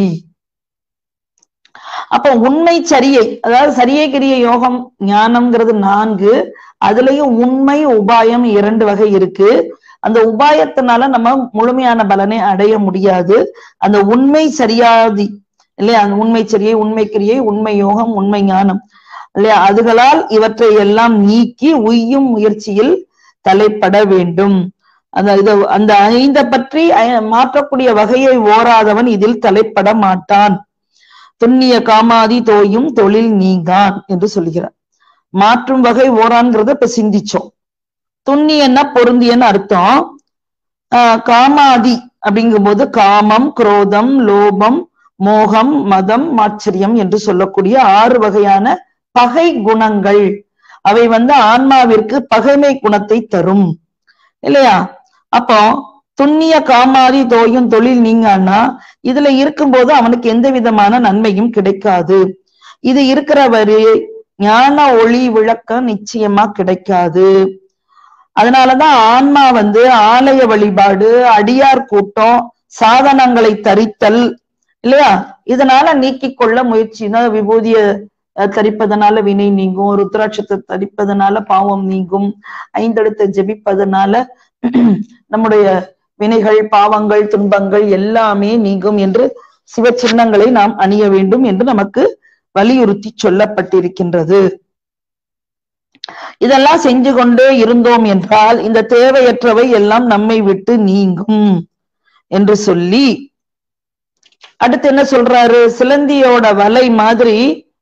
அப்ப உண்மை சரியை அதாவது சரியை கிரிய யோகம் ஞானம்ங்கிறது நான்கு அதுலயும் உண்மை உபாயம் இரண்டு வகை இருக்கு அந்த உபாயத்தினால நம்ம முழுமையான பலனை அடைய முடியாது அந்த உண்மை சரியாதி இல்லையா அந்த உண்மை சரியை உண்மை கிரியை உண்மை யோகம் உண்மை ஞானம் இல்லையா அதுகளால் இவற்றை எல்லாம் நீக்கி உய்யும் முயற்சியில் தலைப்பட வேண்டும் அந்த இது அந்த ஐந்த பற்றி ஐ- மாற்றக்கூடிய வகையை ஓராதவன் இதில் தலைப்பட மாட்டான் துண்ணிய காமாதி தோயும் தொழில் நீங்கான் என்று சொல்லுகிறார் மாற்றும் வகை ஓரான்கிறத இப்ப சிந்திச்சோம் துண்ணியன்னா பொருந்தியன்னு அர்த்தம் ஆஹ் காமாதி அப்படிங்கும்போது காமம் குரோதம் லோபம் மோகம் மதம் ஆச்சரியம் என்று சொல்லக்கூடிய ஆறு வகையான பகை குணங்கள் அவை வந்து ஆன்மாவிற்கு பகைமை குணத்தை தரும் இல்லையா அப்போ துண்ணிய காமாதி தோயும் தொழில் நீங்கன்னா இதுல இருக்கும்போது அவனுக்கு எந்த விதமான நன்மையும் கிடைக்காது இது இருக்கிறவரு ஞான ஒளி விளக்கம் நிச்சயமா கிடைக்காது அதனாலதான் ஆன்மா வந்து ஆலய வழிபாடு அடியார் கூட்டம் சாதனங்களை தரித்தல் இல்லையா இதனால நீக்கிக் கொள்ள முயற்சினா விபூதிய அஹ், தரிப்பதனால வினை நீங்கும் ருத்ராட்சத்தை தரிப்பதனால பாவம் நீங்கும் ஐந்தெழுத்தை ஜெபிப்பதனால நம்முடைய வினைகள் பாவங்கள் துன்பங்கள் எல்லாமே நீங்கும் என்று சிவ சின்னங்களை நாம் அணிய வேண்டும் என்று நமக்கு வலியுறுத்தி சொல்லப்பட்டிருக்கின்றது இதெல்லாம் செஞ்சு கொண்டே இருந்தோம் என்றால் இந்த தேவையற்றவை எல்லாம் நம்மை விட்டு நீங்கும் என்று சொல்லி அடுத்து என்ன சொல்றாரு சிலந்தியோட வலை மாதிரி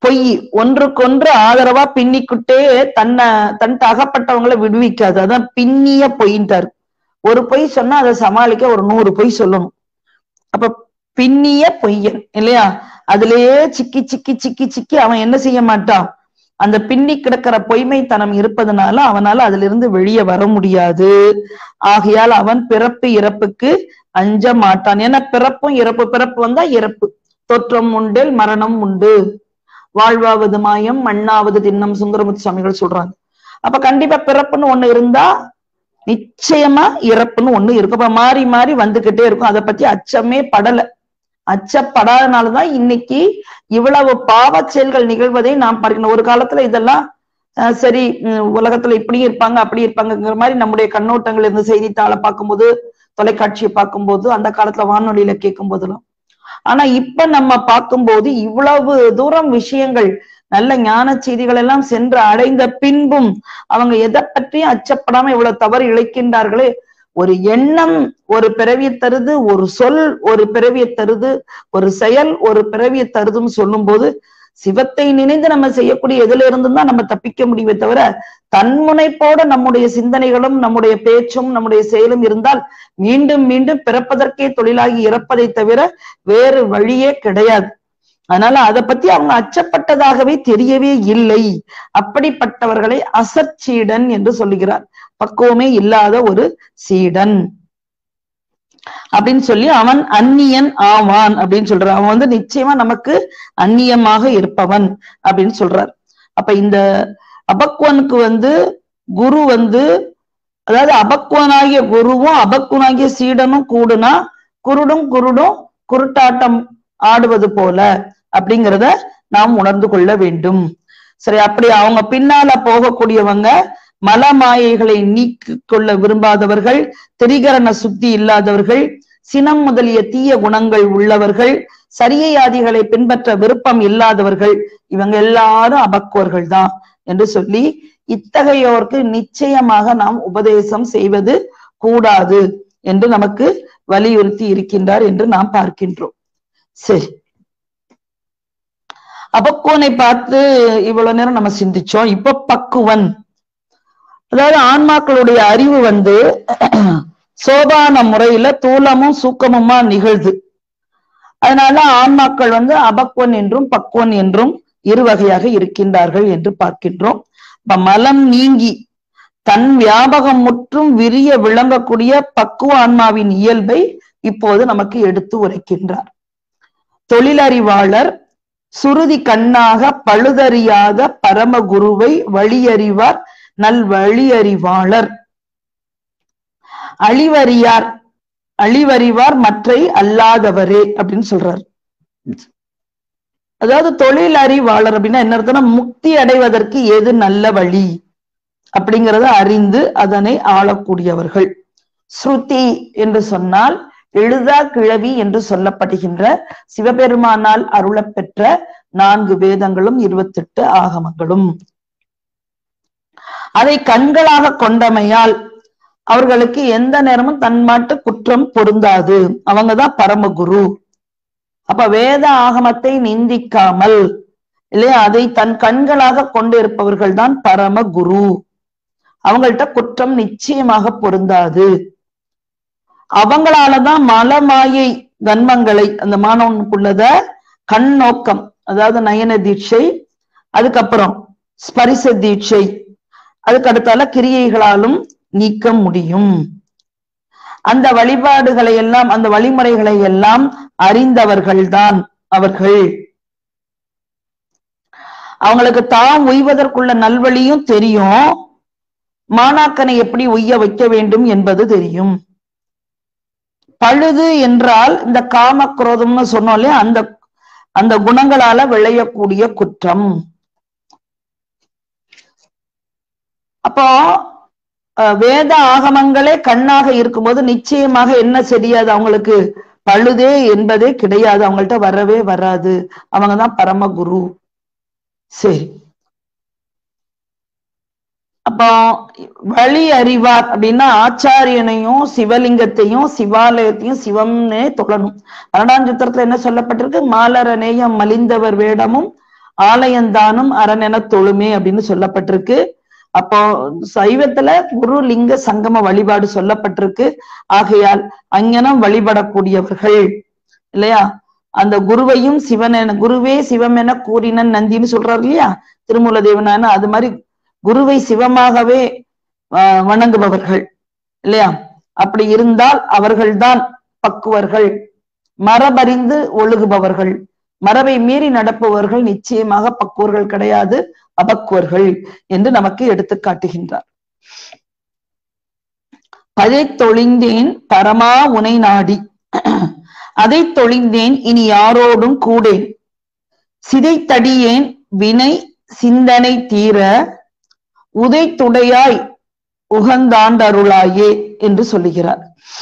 பொய் ஒன்றுக்கொன்று ஆதரவா பின்னிக்கிட்டே தன்னை தன் அகப்பட்டவங்களை விடுவிக்காது அதான் பின்னிய பொய்ன்றார் ஒரு பொய் சொன்னா அதை சமாளிக்க ஒரு நூறு பொய் சொல்லணும் அப்ப பின்னிய பொய்யன் இல்லையா அதுலயே சிக்கி சிக்கி சிக்கி சிக்கி அவன் என்ன செய்ய மாட்டான் அந்த பின்னி கிடக்கிற பொய்மைத்தனம் இருப்பதனால அவனால அதுல இருந்து வெளியே வர முடியாது ஆகையால் அவன் பிறப்பு இறப்புக்கு அஞ்ச மாட்டான் ஏன்னா பிறப்பும் இறப்பு பிறப்பு வந்தா இறப்பு தோற்றம் உண்டில் மரணம் உண்டு வாழ்வாவது மாயம் மண்ணாவது திண்ணம் சுந்தரமுத்து சுவாமிகள் சொல்றாங்க அப்ப கண்டிப்பா பிறப்புன்னு ஒண்ணு இருந்தா நிச்சயமா இறப்புன்னு ஒண்ணு இருக்கும் அப்ப மாறி மாறி வந்துகிட்டே இருக்கும் அதை பத்தி அச்சமே படல அச்சப்படாதனாலதான் இன்னைக்கு இவ்வளவு பாவச் செயல்கள் நிகழ்வதை நாம் பார்க்கணும் ஒரு காலத்துல இதெல்லாம் அஹ் சரி உம் உலகத்துல இப்படி இருப்பாங்க அப்படி இருப்பாங்கங்கிற மாதிரி நம்முடைய கண்ணோட்டங்கள் இருந்த செய்தித்தாளை பார்க்கும்போது தொலைக்காட்சியை பார்க்கும்போது அந்த காலத்துல வானொலியில கேட்கும் போதெல்லாம் ஆனா இப்ப நம்ம பார்க்கும்போது இவ்வளவு தூரம் விஷயங்கள் நல்ல ஞான செய்திகள் எல்லாம் சென்று அடைந்த பின்பும் அவங்க எதை பற்றியும் அச்சப்படாம இவ்வளவு தவறு இழைக்கின்றார்களே ஒரு எண்ணம் ஒரு பிறவியை தருது ஒரு சொல் ஒரு பிறவியை தருது ஒரு செயல் ஒரு பிறவியை தருதுன்னு சொல்லும் போது சிவத்தை நினைந்து நம்ம செய்யக்கூடிய எதுல இருந்தும் தான் நம்ம தப்பிக்க முடியுமே தவிர தன்முனைப்போட நம்முடைய சிந்தனைகளும் நம்முடைய பேச்சும் நம்முடைய செயலும் இருந்தால் மீண்டும் மீண்டும் பிறப்பதற்கே தொழிலாகி இறப்பதை தவிர வேறு வழியே கிடையாது அதனால அதை பத்தி அவங்க அச்சப்பட்டதாகவே தெரியவே இல்லை அப்படிப்பட்டவர்களை அசற்சீடன் என்று சொல்லுகிறார் பக்குவமே இல்லாத ஒரு சீடன் அப்படின்னு சொல்லி அவன் அந்நியன் ஆவான் அப்படின்னு சொல்றான் அவன் வந்து நிச்சயமா நமக்கு அந்நியமாக இருப்பவன் அப்படின்னு சொல்றார் அப்ப இந்த அபக்குவனுக்கு வந்து குரு வந்து அதாவது அபக்குவனாகிய குருவும் அபக்குவனாகிய சீடனும் கூடுனா குருடும் குருடும் குருட்டாட்டம் ஆடுவது போல அப்படிங்கிறத நாம் உணர்ந்து கொள்ள வேண்டும் சரி அப்படி அவங்க பின்னால போகக்கூடியவங்க மல மாயைகளை நீக்கிக் கொள்ள விரும்பாதவர்கள் திரிகரண சுத்தி இல்லாதவர்கள் சினம் முதலிய தீய குணங்கள் உள்ளவர்கள் சரியையாதிகளை பின்பற்ற விருப்பம் இல்லாதவர்கள் இவங்க எல்லாரும் அபக்குவர்கள் தான் என்று சொல்லி இத்தகையோருக்கு நிச்சயமாக நாம் உபதேசம் செய்வது கூடாது என்று நமக்கு வலியுறுத்தி இருக்கின்றார் என்று நாம் பார்க்கின்றோம் சரி அபக்குவனை பார்த்து இவ்வளவு நேரம் நம்ம சிந்திச்சோம் இப்ப பக்குவன் அதாவது ஆன்மாக்களுடைய அறிவு வந்து சோபான முறையில தூலமும் சூக்கமுமா நிகழ்து அதனால ஆன்மாக்கள் வந்து அபக்குவன் என்றும் பக்குவன் என்றும் இரு வகையாக இருக்கின்றார்கள் என்று பார்க்கின்றோம் இப்ப மலம் நீங்கி தன் வியாபகம் முற்றும் விரிய விளங்கக்கூடிய பக்குவ ஆன்மாவின் இயல்பை இப்போது நமக்கு எடுத்து உரைக்கின்றார் தொழிலறிவாளர் சுருதி கண்ணாக பழுதறியாத பரமகுருவை வழியறிவார் நல் வழியறிவாளர் அழிவறியார் அழிவறிவார் மற்றை அல்லாதவரே அப்படின்னு சொல்றார் அதாவது தொழில் அறிவாளர் அப்படின்னா என்ன அர்த்தம்னா முக்தி அடைவதற்கு எது நல்ல வழி அப்படிங்கிறத அறிந்து அதனை ஆளக்கூடியவர்கள் ஸ்ருதி என்று சொன்னால் எழுதா கிழவி என்று சொல்லப்படுகின்ற சிவபெருமானால் அருளப்பெற்ற நான்கு வேதங்களும் இருபத்தெட்டு ஆகமங்களும் அதை கண்களாக கொண்டமையால் அவர்களுக்கு எந்த நேரமும் தன்மாட்டு குற்றம் பொருந்தாது அவங்கதான் பரமகுரு அப்ப வேத ஆகமத்தை நிந்திக்காமல் இல்லையா அதை தன் கண்களாக கொண்டு இருப்பவர்கள் தான் பரமகுரு அவங்கள்ட்ட குற்றம் நிச்சயமாக பொருந்தாது அவங்களாலதான் மலமாயை கன்மங்களை அந்த மாணவனுக்குள்ளத கண் நோக்கம் அதாவது நயன தீட்சை அதுக்கப்புறம் ஸ்பரிச தீட்சை அதுக்கு அடுத்தால கிரியைகளாலும் நீக்க முடியும் அந்த வழிபாடுகளை எல்லாம் அந்த வழிமுறைகளை எல்லாம் அறிந்தவர்கள்தான் அவர்கள் அவங்களுக்கு தாம் உய்வதற்குள்ள நல்வழியும் தெரியும் மாணாக்கனை எப்படி உய்ய வைக்க வேண்டும் என்பது தெரியும் பழுது என்றால் இந்த காம குரோதம்னு சொன்னோம் இல்லையா அந்த அந்த குணங்களால விளையக்கூடிய குற்றம் அப்போ வேத ஆகமங்களே கண்ணாக இருக்கும்போது நிச்சயமாக என்ன தெரியாது அவங்களுக்கு பழுதே என்பதே கிடையாது அவங்கள்ட்ட வரவே வராது அவங்கதான் பரமகுரு சரி அப்போ வழி அறிவார் அப்படின்னா ஆச்சாரியனையும் சிவலிங்கத்தையும் சிவாலயத்தையும் சிவம்னே தொழணும் பன்னெண்டாம் சித்திரத்துல என்ன சொல்லப்பட்டிருக்கு மாலர நேயம் மலிந்தவர் வேடமும் ஆலயந்தானும் அரணென தொழுமே அப்படின்னு சொல்லப்பட்டிருக்கு அப்போ சைவத்துல குரு லிங்க சங்கம வழிபாடு சொல்லப்பட்டிருக்கு ஆகையால் அங்ஙனம் வழிபடக்கூடியவர்கள் இல்லையா அந்த குருவையும் சிவன் என குருவே சிவம் என கூறினன் நந்தின்னு சொல்றாரு இல்லையா திருமூல தேவனான அது மாதிரி குருவை சிவமாகவே ஆஹ் வணங்குபவர்கள் இல்லையா அப்படி இருந்தால் அவர்கள்தான் பக்குவர்கள் மரபறிந்து ஒழுகுபவர்கள் மரபை மீறி நடப்பவர்கள் நிச்சயமாக பக்குவர்கள் கிடையாது அபக்குவர்கள் என்று நமக்கு எடுத்து காட்டுகின்றார் பதை தொழிந்தேன் பரமா உனை நாடி அதை தொழிந்தேன் இனி யாரோடும் கூடேன் சிதைத்தடியேன் வினை சிந்தனை தீர உதை துடையாய் உகந்தாண்டருளாயே என்று சொல்லுகிறார்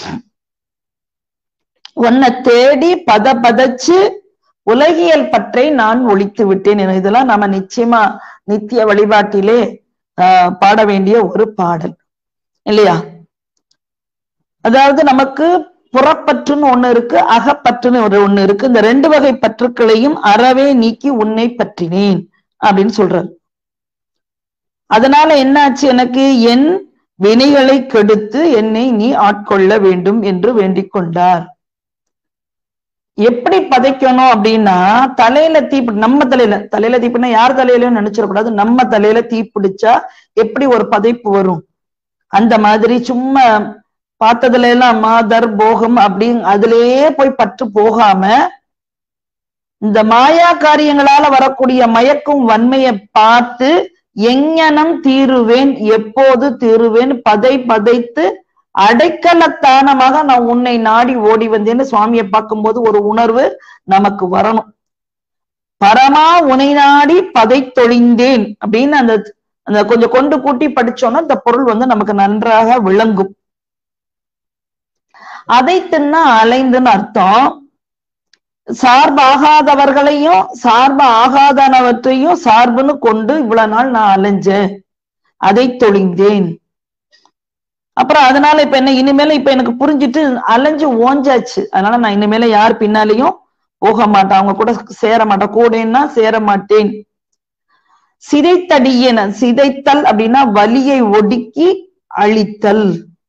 உன்னை தேடி பத பதச்சு உலகியல் பற்றை நான் ஒழித்து விட்டேன் என இதெல்லாம் நாம நிச்சயமா நித்திய வழிபாட்டிலே ஆஹ் பாட வேண்டிய ஒரு பாடல் இல்லையா அதாவது நமக்கு புறப்பற்றுன்னு ஒண்ணு இருக்கு அகப்பற்றுன்னு ஒரு ஒண்ணு இருக்கு இந்த ரெண்டு வகை பற்றுக்களையும் அறவே நீக்கி உன்னை பற்றினேன் அப்படின்னு சொல்றாரு அதனால என்னாச்சு எனக்கு என் வினைகளை கெடுத்து என்னை நீ ஆட்கொள்ள வேண்டும் என்று வேண்டிக் கொண்டார் எப்படி பதைக்கணும் அப்படின்னா தலையில தீ நம்ம தலையில தலையில தீப்பினா யார் தலையிலயும் நினைச்சிடக்கூடாது நம்ம தலையில தீ பிடிச்சா எப்படி ஒரு பதைப்பு வரும் அந்த மாதிரி சும்மா பார்த்ததுல எல்லாம் மாதர் போகம் அப்படின்னு அதுலயே போய் பற்று போகாம இந்த மாயா காரியங்களால வரக்கூடிய மயக்கும் வன்மையை பார்த்து எங்ஙனம் தீருவேன் எப்போது தீருவேன் பதை பதைத்து அடைக்கலத்தானமாக நான் உன்னை நாடி ஓடி வந்தேன்னு சுவாமியை பார்க்கும்போது ஒரு உணர்வு நமக்கு வரணும் பரமா உனை நாடி பதை தொழிந்தேன் அப்படின்னு அந்த அந்த கொஞ்சம் கொண்டு கூட்டி படிச்சோம்னா இந்த பொருள் வந்து நமக்கு நன்றாக விளங்கும் அதைத்துன்னா அலைந்துன்னு அர்த்தம் சார்பாகாதவர்களையும் சார்பு ஆகாதனவற்றையும் சார்புன்னு கொண்டு இவ்வளவு நாள் நான் அலைஞ்சேன் அதை தொழிந்தேன் அப்புறம் அதனால இப்ப என்ன இனிமேல இப்ப எனக்கு புரிஞ்சிட்டு அலைஞ்சு ஓஞ்சாச்சு அதனால நான் இனிமேல யார் பின்னாலையும் போக மாட்டேன் அவங்க கூட சேர மாட்டேன் கூடன்னா சேர மாட்டேன் சிதைத்தடியன சிதைத்தல் அப்படின்னா வலியை ஒடுக்கி அழித்தல்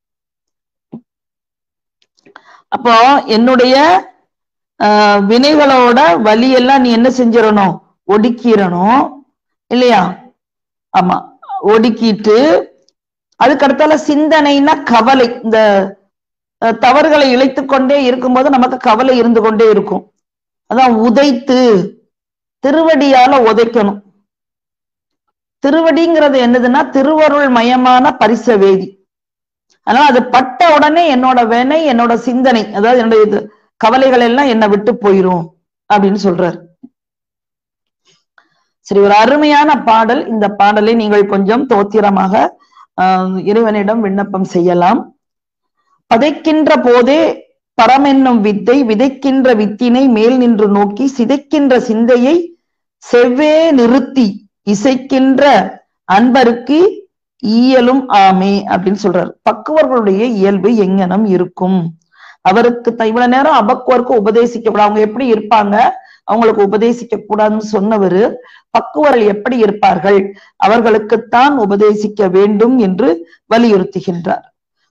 அப்போ என்னுடைய ஆஹ் வினைகளோட வலியெல்லாம் நீ என்ன செஞ்சிடணும் ஒடுக்கிடணும் இல்லையா ஆமா ஒடுக்கிட்டு அதுக்கடுத்தால சிந்தனைனா கவலை இந்த தவறுகளை இழைத்து கொண்டே இருக்கும்போது நமக்கு கவலை இருந்து கொண்டே இருக்கும் அதான் உதைத்து திருவடியால உதைக்கணும் திருவடிங்கிறது என்னதுன்னா திருவருள் மயமான பரிச வேதி அதனால அது பட்ட உடனே என்னோட வினை என்னோட சிந்தனை அதாவது என்னுடைய இது கவலைகள் எல்லாம் என்னை விட்டு போயிரும் அப்படின்னு சொல்றாரு சரி ஒரு அருமையான பாடல் இந்த பாடலை நீங்கள் கொஞ்சம் தோத்திரமாக ஆஹ் இறைவனிடம் விண்ணப்பம் செய்யலாம் பதைக்கின்ற போதே பரமென்னும் வித்தை விதைக்கின்ற வித்தினை மேல் நின்று நோக்கி சிதைக்கின்ற சிந்தையை செவ்வே நிறுத்தி இசைக்கின்ற அன்பருக்கு ஈயலும் ஆமே அப்படின்னு சொல்றாரு பக்குவர்களுடைய இயல்பு எங்கனம் இருக்கும் அவருக்கு இவ்வளவு நேரம் அபக்குவருக்கு உபதேசிக்கப்பட அவங்க எப்படி இருப்பாங்க அவங்களுக்கு உபதேசிக்க கூடாதுன்னு சொன்னவரு பக்குவர்கள் எப்படி இருப்பார்கள் அவர்களுக்குத்தான் உபதேசிக்க வேண்டும் என்று வலியுறுத்துகின்றார்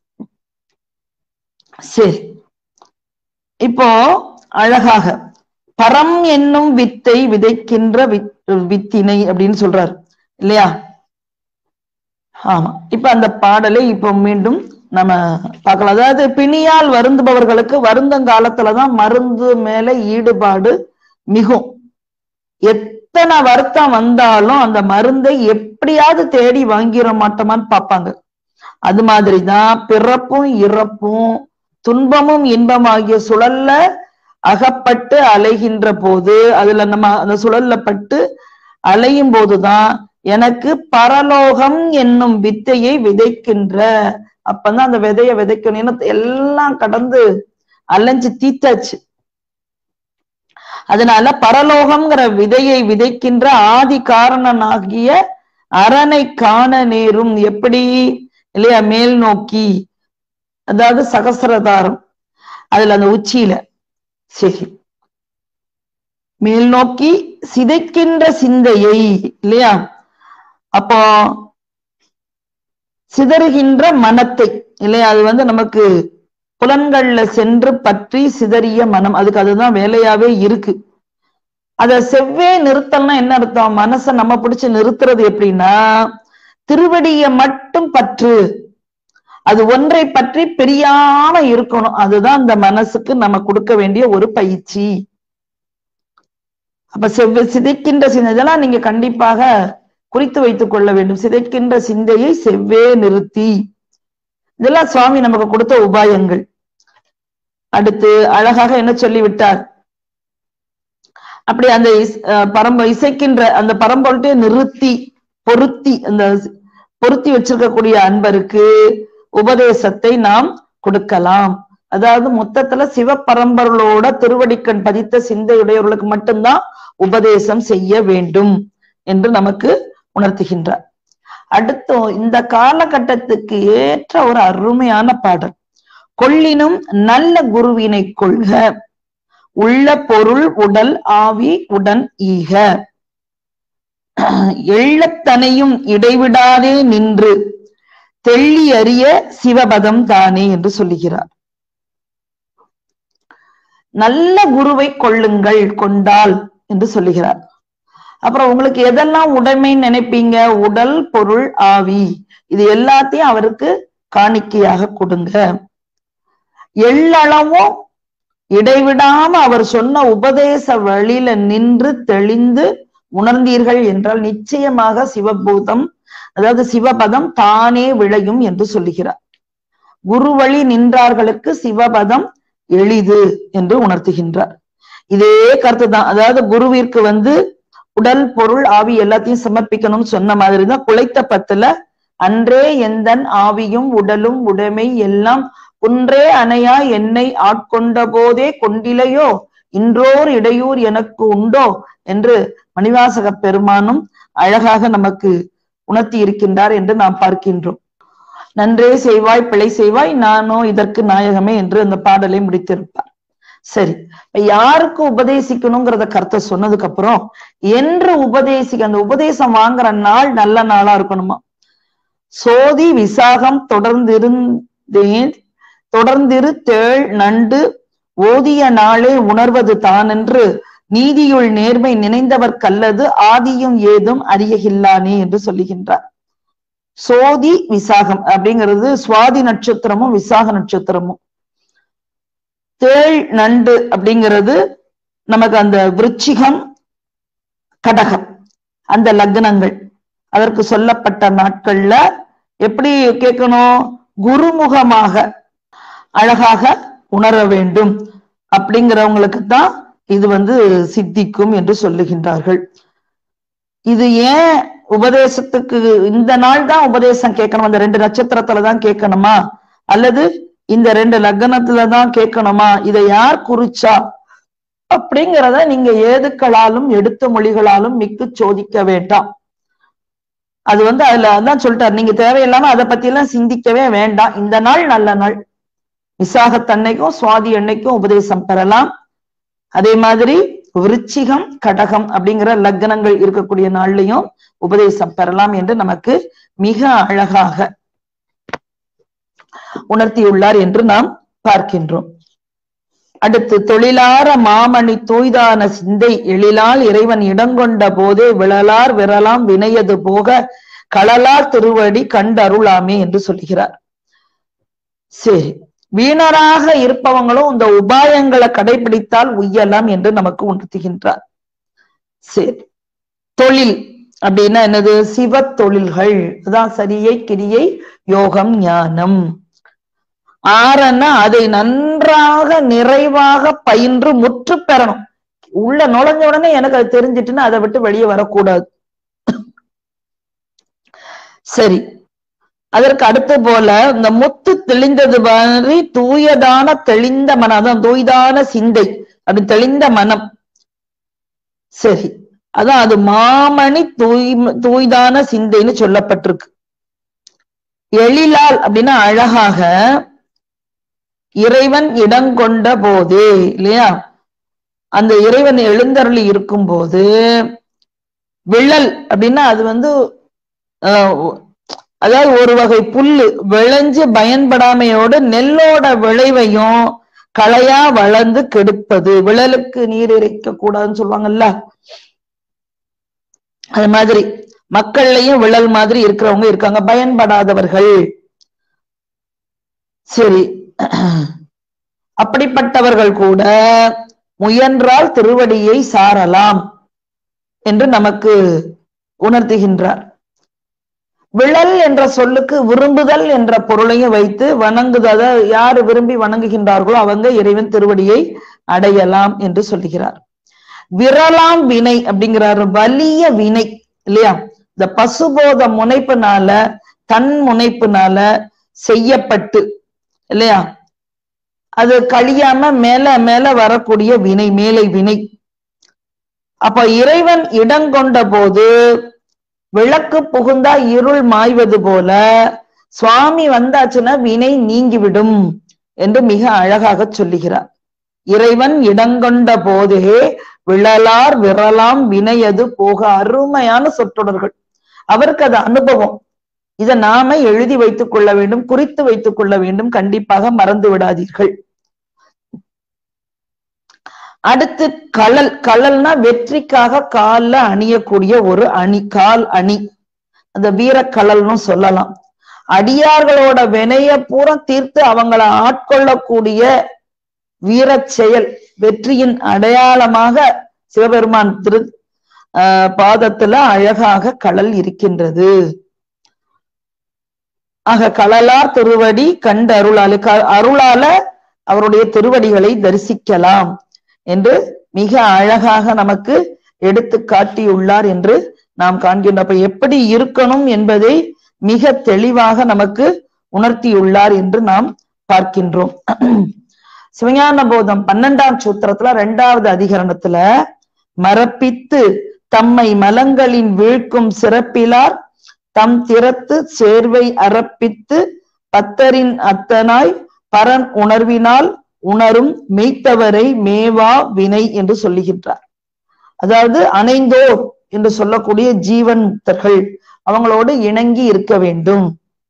சரி இப்போ அழகாக பரம் என்னும் வித்தை விதைக்கின்ற வித்தினை அப்படின்னு சொல்றாரு இல்லையா ஆமா இப்ப அந்த பாடலை இப்போ மீண்டும் நம்ம பார்க்கலாம் அதாவது பிணியால் வருந்துபவர்களுக்கு வருந்தங்காலத்துலதான் மருந்து மேல ஈடுபாடு மிகும் எத்தனை வருத்தம் வந்தாலும் அந்த மருந்தை எப்படியாவது தேடி வாங்கிட மாட்டோமான்னு பார்ப்பாங்க அது மாதிரிதான் பிறப்பும் இறப்பும் துன்பமும் இன்பம் ஆகிய சுழல்ல அகப்பட்டு அலைகின்ற போது அதுல நம்ம அந்த சுழல்ல பட்டு அலையும் போதுதான் எனக்கு பரலோகம் என்னும் வித்தையை விதைக்கின்ற அப்பதான் அந்த விதைய விதைக்கணும் எல்லாம் கடந்து அலைஞ்சு தீத்தாச்சு அதனால பரலோகம்ங்கிற விதையை விதைக்கின்ற ஆதி காரணனாகிய அரணை காண நேரும் எப்படி இல்லையா மேல் நோக்கி அதாவது சகசிரதாரம் அதுல அந்த உச்சியில சரி மேல் நோக்கி சிதைக்கின்ற சிந்தையை இல்லையா அப்போ சிதறுகின்ற மனத்தை இல்லையா அது வந்து நமக்கு புலன்கள்ல சென்று பற்றி சிதறிய மனம் அதுக்கு அதுதான் வேலையாவே இருக்கு அத செவ்வே நிறுத்தம்னா என்ன அர்த்தம் மனசை நம்ம பிடிச்சு நிறுத்துறது எப்படின்னா திருவடிய மட்டும் பற்று அது ஒன்றை பற்றி பிரியாம இருக்கணும் அதுதான் அந்த மனசுக்கு நம்ம கொடுக்க வேண்டிய ஒரு பயிற்சி அப்ப செவ்வே சிதைக்கின்ற சிந்தை இதெல்லாம் நீங்க கண்டிப்பாக குறித்து வைத்துக் கொள்ள வேண்டும் சிதைக்கின்ற சிந்தையை செவ்வே நிறுத்தி இதெல்லாம் சுவாமி நமக்கு கொடுத்த உபாயங்கள் அடுத்து அழகாக என்ன சொல்லிவிட்டார் அப்படி அந்த பரம்ப இசைக்கின்ற அந்த பரம்பொருட்டை நிறுத்தி பொருத்தி அந்த பொருத்தி வச்சிருக்கக்கூடிய அன்பருக்கு உபதேசத்தை நாம் கொடுக்கலாம் அதாவது மொத்தத்துல சிவபரம்பொருளோட திருவடிக்கண் பதித்த சிந்தையுடையவர்களுக்கு மட்டும்தான் உபதேசம் செய்ய வேண்டும் என்று நமக்கு உணர்த்துகின்றார் அடுத்து இந்த காலகட்டத்துக்கு ஏற்ற ஒரு அருமையான பாடல் கொள்ளினும் நல்ல குருவினை கொள்க உள்ள பொருள் உடல் ஆவி உடன் ஈக எள்ளத்தனையும் இடைவிடாதே நின்று தெள்ளி அறிய சிவபதம் தானே என்று சொல்லுகிறார் நல்ல குருவை கொள்ளுங்கள் கொண்டால் என்று சொல்லுகிறார் அப்புறம் உங்களுக்கு எதெல்லாம் உடைமைன்னு நினைப்பீங்க உடல் பொருள் ஆவி இது எல்லாத்தையும் அவருக்கு காணிக்கையாக கொடுங்க எள்ளளவும் இடைவிடாம அவர் சொன்ன உபதேச வழியில நின்று தெளிந்து உணர்ந்தீர்கள் என்றால் நிச்சயமாக சிவபூதம் அதாவது சிவபதம் தானே விளையும் என்று சொல்லுகிறார் குரு வழி நின்றார்களுக்கு சிவபதம் எளிது என்று உணர்த்துகின்றார் இதே கருத்து தான் அதாவது குருவிற்கு வந்து உடல் பொருள் ஆவி எல்லாத்தையும் சமர்ப்பிக்கணும்னு சொன்ன மாதிரி தான் குலைத்த பத்துல அன்றே எந்தன் ஆவியும் உடலும் உடைமை எல்லாம் குன்றே அணையா என்னை ஆட்கொண்ட போதே கொண்டிலையோ இன்றோர் இடையூர் எனக்கு உண்டோ என்று மணிவாசக பெருமானும் அழகாக நமக்கு உணர்த்தி இருக்கின்றார் என்று நாம் பார்க்கின்றோம் நன்றே செய்வாய் பிழை செய்வாய் நானோ இதற்கு நாயகமே என்று அந்த பாடலை முடித்திருப்பார் சரி யாருக்கு உபதேசிக்கணுங்கிறத கருத்தை சொன்னதுக்கு அப்புறம் என்று உபதேசிக்க அந்த உபதேசம் வாங்குற நாள் நல்ல நாளா இருக்கணுமா சோதி விசாகம் தொடர்ந்திருந்தேன் தொடர்ந்திரு தேள் நண்டு ஓதிய நாளே உணர்வது தானென்று நீதியுள் நேர்மை நினைந்தவர் கல்லது ஆதியும் ஏதும் அறியகில்லானே என்று சொல்லுகின்றார் சோதி விசாகம் அப்படிங்கிறது சுவாதி நட்சத்திரமும் விசாக நட்சத்திரமும் தேள் நண்டு அப்படிங்கிறது நமக்கு அந்த விருச்சிகம் கடகம் அந்த லக்னங்கள் அதற்கு சொல்லப்பட்ட நாட்கள்ல எப்படி கேட்கணும் குருமுகமாக அழகாக உணர வேண்டும் அப்படிங்கிறவங்களுக்கு தான் இது வந்து சித்திக்கும் என்று சொல்லுகின்றார்கள் இது ஏன் உபதேசத்துக்கு இந்த நாள் தான் உபதேசம் கேட்கணும் அந்த ரெண்டு நட்சத்திரத்துல தான் கேட்கணுமா அல்லது இந்த ரெண்டு லக்னத்துல தான் கேட்கணுமா இதை யார் குறிச்சா அப்படிங்கிறத நீங்க ஏதுக்களாலும் எடுத்த மொழிகளாலும் மிக்கு சோதிக்க வேண்டாம் அது வந்து அதுல அதான் சொல்லிட்டாரு நீங்க தேவையில்லாம அதை பத்தி எல்லாம் சிந்திக்கவே வேண்டாம் இந்த நாள் நல்ல நாள் விசாகத்தன்னைக்கும் சுவாதி அன்னைக்கும் உபதேசம் பெறலாம் அதே மாதிரி விருச்சிகம் கடகம் அப்படிங்கிற லக்னங்கள் இருக்கக்கூடிய நாள்லையும் உபதேசம் பெறலாம் என்று நமக்கு மிக அழகாக உணர்த்தியுள்ளார் என்று நாம் பார்க்கின்றோம் அடுத்து தொழிலார மாமணி தூய்தான சிந்தை எழிலால் இறைவன் இடங்கொண்ட போதே விழலார் விரலாம் வினையது போக களலார் திருவடி கண்டருளாமே என்று சொல்லுகிறார் சரி வீணராக இருப்பவங்களும் இந்த உபாயங்களை கடைபிடித்தால் உய்யலாம் என்று நமக்கு உணர்த்துகின்றார் சரி தொழில் அப்படின்னா என்னது சிவ தொழில்கள் அதான் சரியை கிரியை யோகம் ஞானம் ஆறன்னா அதை நன்றாக நிறைவாக பயின்று முற்று பெறணும் உள்ள நுழைஞ்ச உடனே எனக்கு அது தெரிஞ்சிட்டுன்னா அதை விட்டு வெளியே வரக்கூடாது சரி அதற்கு அடுத்து போல இந்த முத்து தெளிந்தது மாதிரி தூயதான தெளிந்த மனம் அதான் தூய்தான சிந்தை அப்படி தெளிந்த மனம் சரி அதான் அது மாமணி தூய் தூய்தான சிந்தைன்னு சொல்லப்பட்டிருக்கு எழிலால் அப்படின்னா அழகாக இறைவன் இடங்கொண்ட போதே இல்லையா அந்த இறைவன் எழுந்தருளி இருக்கும்போது விழல் அப்படின்னா அது வந்து ஆஹ், அதாவது ஒரு வகை புல்லு விளைஞ்சு பயன்படாமையோடு நெல்லோட விளைவையும் களையா வளர்ந்து கெடுப்பது விழலுக்கு நீர் இறைக்க கூடாதுன்னு சொல்லுவாங்கல்ல அது மாதிரி மக்கள்லயும் விழல் மாதிரி இருக்கிறவங்க இருக்காங்க பயன்படாதவர்கள் சரி அப்படிப்பட்டவர்கள் கூட முயன்றால் திருவடியை சாரலாம் என்று நமக்கு உணர்த்துகின்றார் விழல் என்ற சொல்லுக்கு விரும்புதல் என்ற பொருளையும் வைத்து வணங்குதல் யாரு விரும்பி வணங்குகின்றார்களோ அவங்க இறைவன் திருவடியை அடையலாம் என்று சொல்லுகிறார் விரலாம் வினை அப்படிங்கிறாரு வலிய வினை இல்லையா இந்த பசுபோத முனைப்புனால தன் முனைப்புனால செய்யப்பட்டு இல்லையா அது கழியாம மேல மேல வரக்கூடிய வினை மேலை வினை அப்ப இறைவன் இடங்கொண்ட போது விளக்கு புகுந்தா இருள் மாய்வது போல சுவாமி வந்தாச்சுன்னா வினை நீங்கிவிடும் என்று மிக அழகாக சொல்லுகிறார் இறைவன் இடங்கொண்ட போதே விழலார் விரலாம் வினையது போக அருமையான சொற்றொடர்கள் அவருக்கு அது அனுபவம் இதை நாம எழுதி வைத்துக் கொள்ள வேண்டும் குறித்து வைத்துக் கொள்ள வேண்டும் கண்டிப்பாக மறந்து விடாதீர்கள் அடுத்து கழல் கழல்னா வெற்றிக்காக கால்ல அணியக்கூடிய ஒரு அணி கால் அணி அந்த வீரக்கழல்னு சொல்லலாம் அடியார்களோட வினைய பூரா தீர்த்து அவங்கள ஆட்கொள்ளக்கூடிய வீரச் செயல் வெற்றியின் அடையாளமாக சிவபெருமான் திரு ஆஹ் பாதத்துல அழகாக கடல் இருக்கின்றது ஆக கடலார் திருவடி கண்டு அருளால க- அருளால அவருடைய திருவடிகளை தரிசிக்கலாம் என்று மிக அழகாக நமக்கு எடுத்து காட்டியுள்ளார் என்று நாம் காண்கின்றோம் அப்ப எப்படி இருக்கணும் என்பதை மிக தெளிவாக நமக்கு உணர்த்தியுள்ளார் என்று நாம் பார்க்கின்றோம் சிவஞான போதம் பன்னெண்டாம் சூத்திரத்துல இரண்டாவது அதிகரணத்துல மரப்பித்து தம்மை மலங்களின் வீழ்க்கும் சிறப்பிலார் தம் திறத்து சேர்வை அறப்பித்து பத்தரின் அத்தனாய் பரன் உணர்வினால் உணரும் மெய்த்தவரை மேவா வினை என்று சொல்லுகின்றார் அதாவது அணைந்தோர் என்று சொல்லக்கூடிய ஜீவன் முக்தர்கள் அவங்களோடு இணங்கி இருக்க வேண்டும்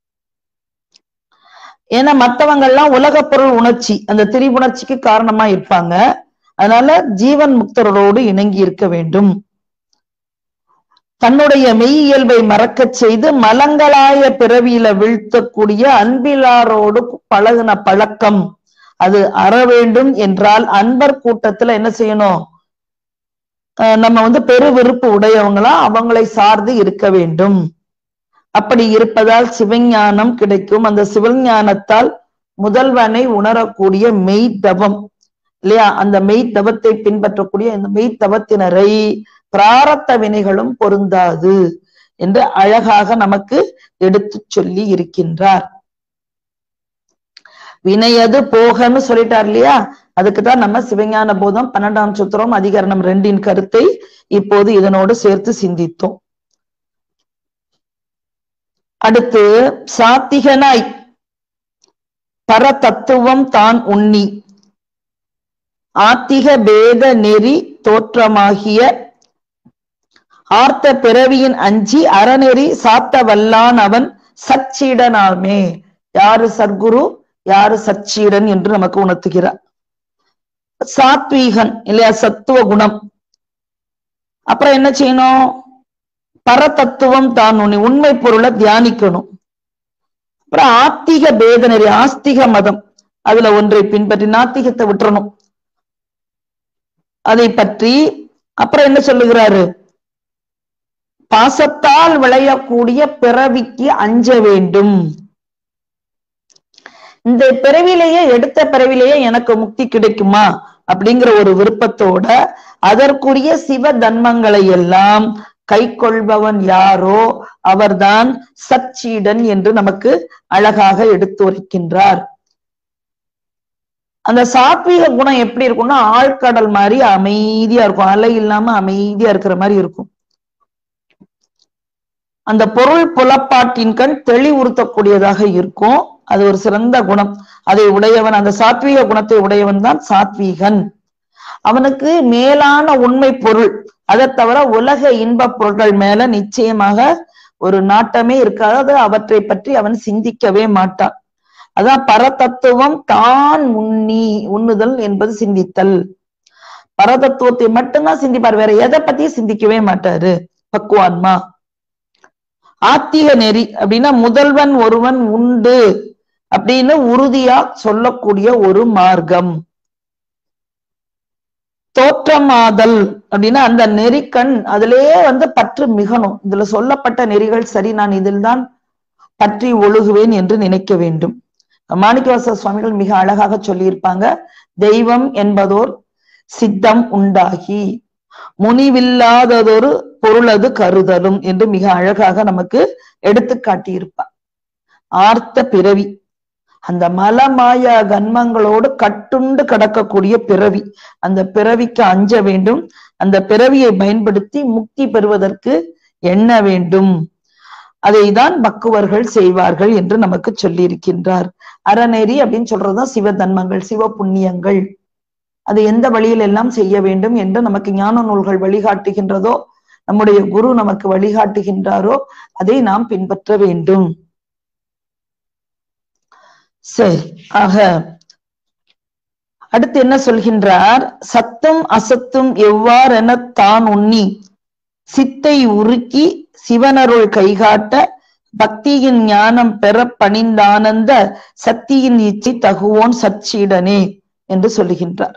ஏன்னா மத்தவங்க எல்லாம் உலகப் பொருள் உணர்ச்சி அந்த திரிபுணர்ச்சிக்கு காரணமா இருப்பாங்க அதனால ஜீவன் முக்தரோடு இணங்கி இருக்க வேண்டும் தன்னுடைய மெய் இயல்பை மறக்கச் செய்து மலங்களாய பிறவியில வீழ்த்தக்கூடிய அன்பிலாரோடு பழகுன பழக்கம் அது அற வேண்டும் என்றால் அன்பர் கூட்டத்துல என்ன செய்யணும் அஹ் நம்ம வந்து பெரு விருப்பு உடையவங்களா அவங்களை சார்ந்து இருக்க வேண்டும் அப்படி இருப்பதால் சிவஞானம் கிடைக்கும் அந்த சிவஞானத்தால் முதல்வனை உணரக்கூடிய மெய் தவம் இல்லையா அந்த மெய் தவத்தை பின்பற்றக்கூடிய இந்த மெய் தவத்தினரை பிராரத்த வினைகளும் பொருந்தாது என்று அழகாக நமக்கு எடுத்து சொல்லி இருக்கின்றார் வினையது போகன்னு சொல்லிட்டார் இல்லையா அதுக்குதான் நம்ம சிவஞான போதம் பன்னெண்டாம் சுத்திரம் அதிகரணம் ரெண்டின் கருத்தை இப்போது இதனோடு சேர்த்து சிந்தித்தோம் அடுத்து சாத்திகனாய் பரதத்துவம் தான் உண்ணி ஆத்திக பேத நெறி தோற்றமாகிய ஆர்த்த பிறவியின் அஞ்சி அறநெறி சாத்த வல்லான் அவன் சச்சீடனாமே யாரு சர்க்குரு யாரு சச்சீடன் என்று நமக்கு உணர்த்துகிறார் சாத்வீகன் இல்லையா சத்துவ குணம் அப்புறம் என்ன செய்யணும் பரதத்துவம் தான் உன்னை உண்மை பொருளை தியானிக்கணும் அப்புறம் ஆத்திக பேத நெறி ஆஸ்திக மதம் அதுல ஒன்றை பின்பற்றி நாத்திகத்தை விட்டுறணும் அதை பற்றி அப்புறம் என்ன சொல்லுகிறாரு பாசத்தால் விளையக்கூடிய பிறவிக்கு அஞ்ச வேண்டும் இந்த பிறவிலேயே எடுத்த பிறவிலேயே எனக்கு முக்தி கிடைக்குமா அப்படிங்கிற ஒரு விருப்பத்தோட அதற்குரிய சிவ தன்மங்களை எல்லாம் கை கொள்பவன் யாரோ அவர்தான் சச்சீடன் என்று நமக்கு அழகாக எடுத்துரைக்கின்றார் அந்த சாத்வீக குணம் எப்படி இருக்கும்னா ஆழ்கடல் மாதிரி அமைதியா இருக்கும் அலை இல்லாம அமைதியா இருக்கிற மாதிரி இருக்கும் அந்த பொருள் புலப்பாட்டின் கண் தெளிவுறுத்தக்கூடியதாக இருக்கும் அது ஒரு சிறந்த குணம் அதை உடையவன் அந்த சாத்வீக குணத்தை உடையவன் தான் சாத்வீகன் அவனுக்கு மேலான உண்மை பொருள் அதை தவிர உலக இன்ப பொருட்கள் மேல நிச்சயமாக ஒரு நாட்டமே இருக்காது அவற்றை பற்றி அவன் சிந்திக்கவே மாட்டான் அதான் பரதத்துவம் தான் உண்ணி உண்ணுதல் என்பது சிந்தித்தல் பரதத்துவத்தை மட்டும்தான் சிந்திப்பார் வேற எதை பத்தியும் சிந்திக்கவே மாட்டாரு பக்குவான்மா ஆத்திக நெறி அப்படின்னா முதல்வன் ஒருவன் உண்டு அப்படின்னு உறுதியா சொல்லக்கூடிய ஒரு மார்க்கம் தோற்றமாதல் அப்படின்னா அந்த நெறிக்கண் அதிலேயே வந்து பற்று மிகணும் இதுல சொல்லப்பட்ட நெறிகள் சரி நான் இதில் தான் பற்றி ஒழுகுவேன் என்று நினைக்க வேண்டும் மாணிக்கவாச சுவாமிகள் மிக அழகாக சொல்லியிருப்பாங்க தெய்வம் என்பதோர் சித்தம் உண்டாகி முனிவில்லாததொரு பொருளது கருதலும் என்று மிக அழகாக நமக்கு எடுத்து காட்டியிருப்பார் ஆர்த்த பிறவி அந்த மலமாய கன்மங்களோடு கட்டுண்டு கடக்கக்கூடிய பிறவி அந்த பிறவிக்கு அஞ்ச வேண்டும் அந்த பிறவியை பயன்படுத்தி முக்தி பெறுவதற்கு எண்ண வேண்டும் அதைதான் பக்குவர்கள் செய்வார்கள் என்று நமக்கு சொல்லியிருக்கின்றார் அறநெறி அப்படின்னு சொல்றதுதான் சிவ தன்மங்கள் சிவ புண்ணியங்கள் அது எந்த வழியில் எல்லாம் செய்ய வேண்டும் என்று நமக்கு ஞான நூல்கள் வழிகாட்டுகின்றதோ நம்முடைய குரு நமக்கு வழிகாட்டுகின்றாரோ அதை நாம் பின்பற்ற வேண்டும் சரி ஆக அடுத்து என்ன சொல்கின்றார் சத்தும் அசத்தும் எவ்வாறென தான் உண்ணி சித்தை உருக்கி சிவனருள் கைகாட்ட பக்தியின் ஞானம் பெற பணிந்தானந்த சக்தியின் இச்சை தகுவோன் சச்சீடனே என்று சொல்லுகின்றார்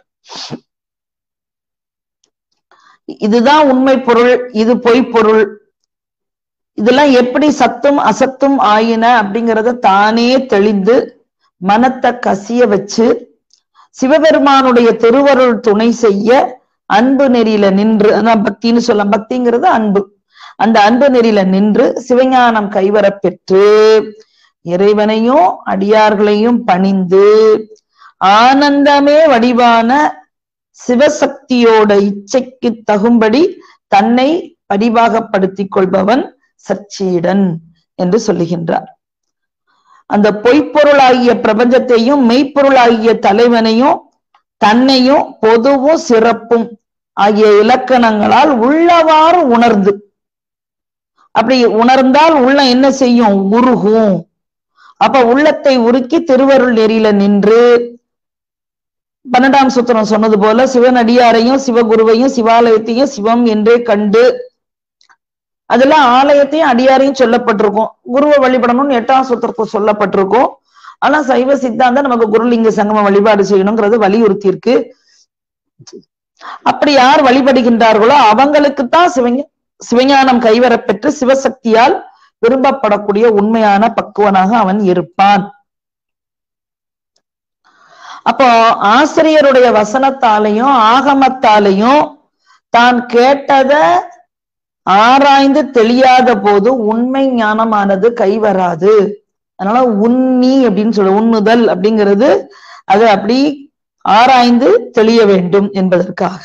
இதுதான் உண்மை பொருள் இது பொய் பொருள் இதெல்லாம் எப்படி சத்தும் அசத்தும் ஆயின அப்படிங்கிறத தானே தெளிந்து மனத்தை கசிய வச்சு சிவபெருமானுடைய திருவருள் துணை செய்ய அன்பு நெறியில நின்று அதான் பக்தின்னு சொல்லலாம் பக்திங்கிறது அன்பு அந்த அன்பு நெறியில நின்று சிவஞானம் கைவர பெற்று இறைவனையும் அடியார்களையும் பணிந்து ஆனந்தமே வடிவான சிவசக்தியோட இச்சைக்கு தகும்படி தன்னை பரிவாகப்படுத்திக் கொள்பவன் சச்சீடன் என்று சொல்லுகின்றார் அந்த பொய்ப்பொருளாகிய பிரபஞ்சத்தையும் மெய்ப்பொருளாகிய தலைவனையும் தன்னையும் பொதுவும் சிறப்பும் ஆகிய இலக்கணங்களால் உள்ளவாறு உணர்ந்து அப்படி உணர்ந்தால் உள்ள என்ன செய்யும் உருகும் அப்ப உள்ளத்தை உருக்கி திருவருள் நெறியில நின்று பன்னெண்டாம் சுத்திரம் சொன்னது போல சிவனடியாரையும் சிவகுருவையும் சிவாலயத்தையும் சிவம் என்றே கண்டு அதெல்லாம் ஆலயத்தையும் அடியாரையும் சொல்லப்பட்டிருக்கும் குருவை வழிபடணும்னு எட்டாம் சுத்திரத்தை சொல்லப்பட்டிருக்கும் ஆனா சைவ சித்தாந்தம் நமக்கு குருலிங்க சங்கம வழிபாடு செய்யணுங்கிறது வலியுறுத்தி இருக்கு அப்படி யார் வழிபடுகின்றார்களோ அவங்களுக்குத்தான் சிவஞ சிவஞானம் கைவரப்பெற்று சிவசக்தியால் விரும்பப்படக்கூடிய உண்மையான பக்குவனாக அவன் இருப்பான் அப்போ ஆசிரியருடைய வசனத்தாலையும் ஆகமத்தாலையும் தான் கேட்டத ஆராய்ந்து தெளியாத போது உண்மை ஞானமானது கைவராது அதனால உன்னி அப்படின்னு சொல்ல உண்ணுதல் அப்படிங்கிறது அது அப்படி ஆராய்ந்து தெளிய வேண்டும் என்பதற்காக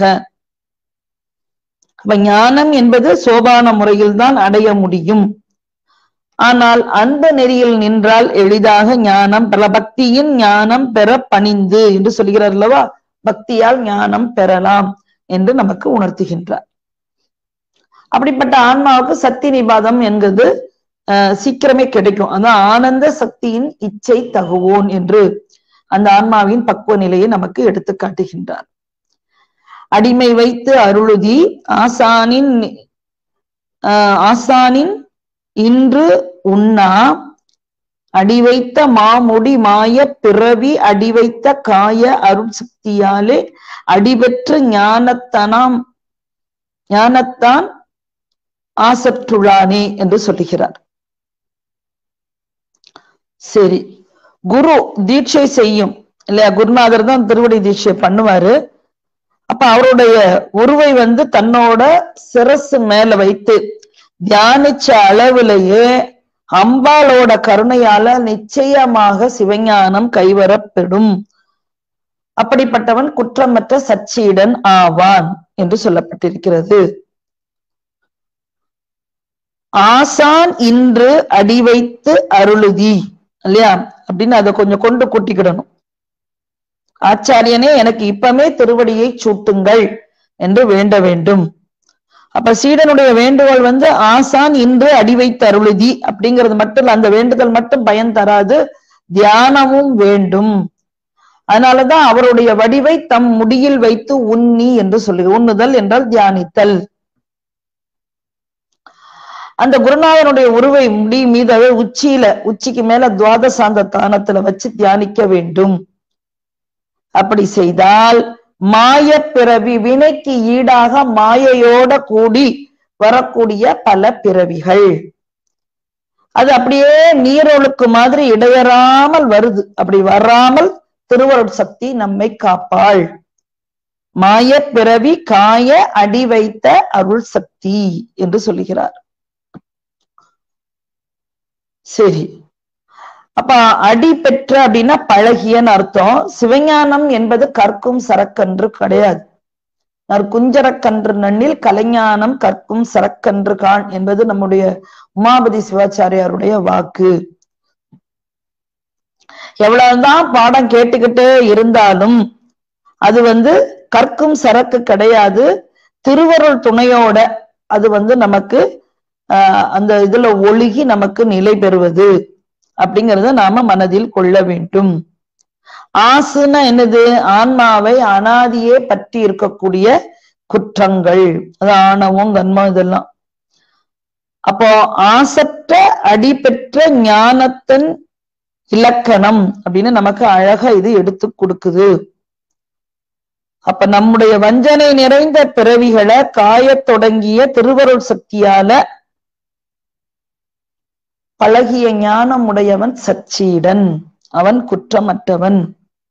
அப்ப ஞானம் என்பது சோபான முறையில் தான் அடைய முடியும் ஆனால் அன்பு நெறியில் நின்றால் எளிதாக ஞானம் பெற பக்தியின் ஞானம் பெற பணிந்து என்று சொல்கிறார் அல்லவா பக்தியால் ஞானம் பெறலாம் என்று நமக்கு உணர்த்துகின்றார் அப்படிப்பட்ட ஆன்மாவுக்கு சக்தி நிபாதம் என்கிறது அஹ் சீக்கிரமே கிடைக்கும் அதான் ஆனந்த சக்தியின் இச்சை தகுவோன் என்று அந்த ஆன்மாவின் பக்குவ நிலையை நமக்கு எடுத்து காட்டுகின்றார் அடிமை வைத்து அருளுதி ஆசானின் ஆஹ் ஆசானின் இன்று உண்ணா அடி வைத்த மாமுடி மாய பிறவி அடி வைத்த காய அருள் சக்தியாலே அடிபெற்ற ஞானத்தனாம் ஞானத்தான் ஆசற்றுளானே என்று சொல்லுகிறார் சரி குரு தீட்சை செய்யும் இல்லையா குருநாதர் தான் திருவடி தீட்சை பண்ணுவாரு அப்ப அவருடைய உருவை வந்து தன்னோட சிரசு மேல வைத்து தியானிச்ச அளவிலேயே அம்பாளோட கருணையால நிச்சயமாக சிவஞானம் கைவரப்பெறும் அப்படிப்பட்டவன் குற்றமற்ற சச்சீடன் ஆவான் என்று சொல்லப்பட்டிருக்கிறது ஆசான் இன்று அடி வைத்து அருளுதி இல்லையா அப்படின்னு அதை கொஞ்சம் கொண்டு கூட்டிக்கிடணும் ஆச்சாரியனே எனக்கு இப்பமே திருவடியை சூட்டுங்கள் என்று வேண்ட வேண்டும் அப்ப சீடனுடைய வேண்டுகோள் வந்து ஆசான் இன்று அடி வைத்து அருளுதி அப்படிங்கிறது மட்டும் இல்ல அந்த வேண்டுதல் மட்டும் பயன் தராது தியானமும் வேண்டும் அதனாலதான் அவருடைய வடிவை தம் முடியில் வைத்து உண்ணி என்று சொல்லி உண்ணுதல் என்றால் தியானித்தல் அந்த குருநாதனுடைய உருவை முடி மீது அதாவது உச்சியில உச்சிக்கு மேல துவாதசாந்த தானத்துல வச்சு தியானிக்க வேண்டும் அப்படி செய்தால் மாய பிறவி வினைக்கு ஈடாக மாயையோட கூடி வரக்கூடிய பல பிறவிகள் அது அப்படியே நீரொழுக்கு மாதிரி இடையறாமல் வருது அப்படி வராமல் திருவருட் சக்தி நம்மை காப்பாள் மாய பிறவி காய அடி வைத்த அருள் சக்தி என்று சொல்லுகிறார் சரி அப்ப அடி பெற்ற அப்படின்னா பழகியன்னு அர்த்தம் சிவஞானம் என்பது கற்கும் சரக்கன்று கிடையாது நற்குஞ்சரக்கன்று நன்னில் கலைஞானம் கற்கும் சரக்கன்று கான் என்பது நம்முடைய உமாபதி சிவாச்சாரியாருடைய வாக்கு எவ்வளவுதான் பாடம் கேட்டுக்கிட்டே இருந்தாலும் அது வந்து கற்கும் சரக்கு கிடையாது திருவருள் துணையோட அது வந்து நமக்கு ஆஹ் அந்த இதுல ஒழுகி நமக்கு நிலை பெறுவது அப்படிங்கறத நாம மனதில் கொள்ள வேண்டும் ஆசுன்னா என்னது ஆன்மாவை அனாதியே பற்றி இருக்கக்கூடிய குற்றங்கள் அது ஆணவம் கன்மம் இதெல்லாம் அப்போ ஆசற்ற அடிபெற்ற ஞானத்தின் இலக்கணம் அப்படின்னு நமக்கு அழகா இது எடுத்து கொடுக்குது அப்ப நம்முடைய வஞ்சனை நிறைந்த பிறவிகளை காயத் தொடங்கிய திருவருள் சக்தியால பழகிய ஞானம் உடையவன் சச்சீடன் அவன் குற்றமற்றவன்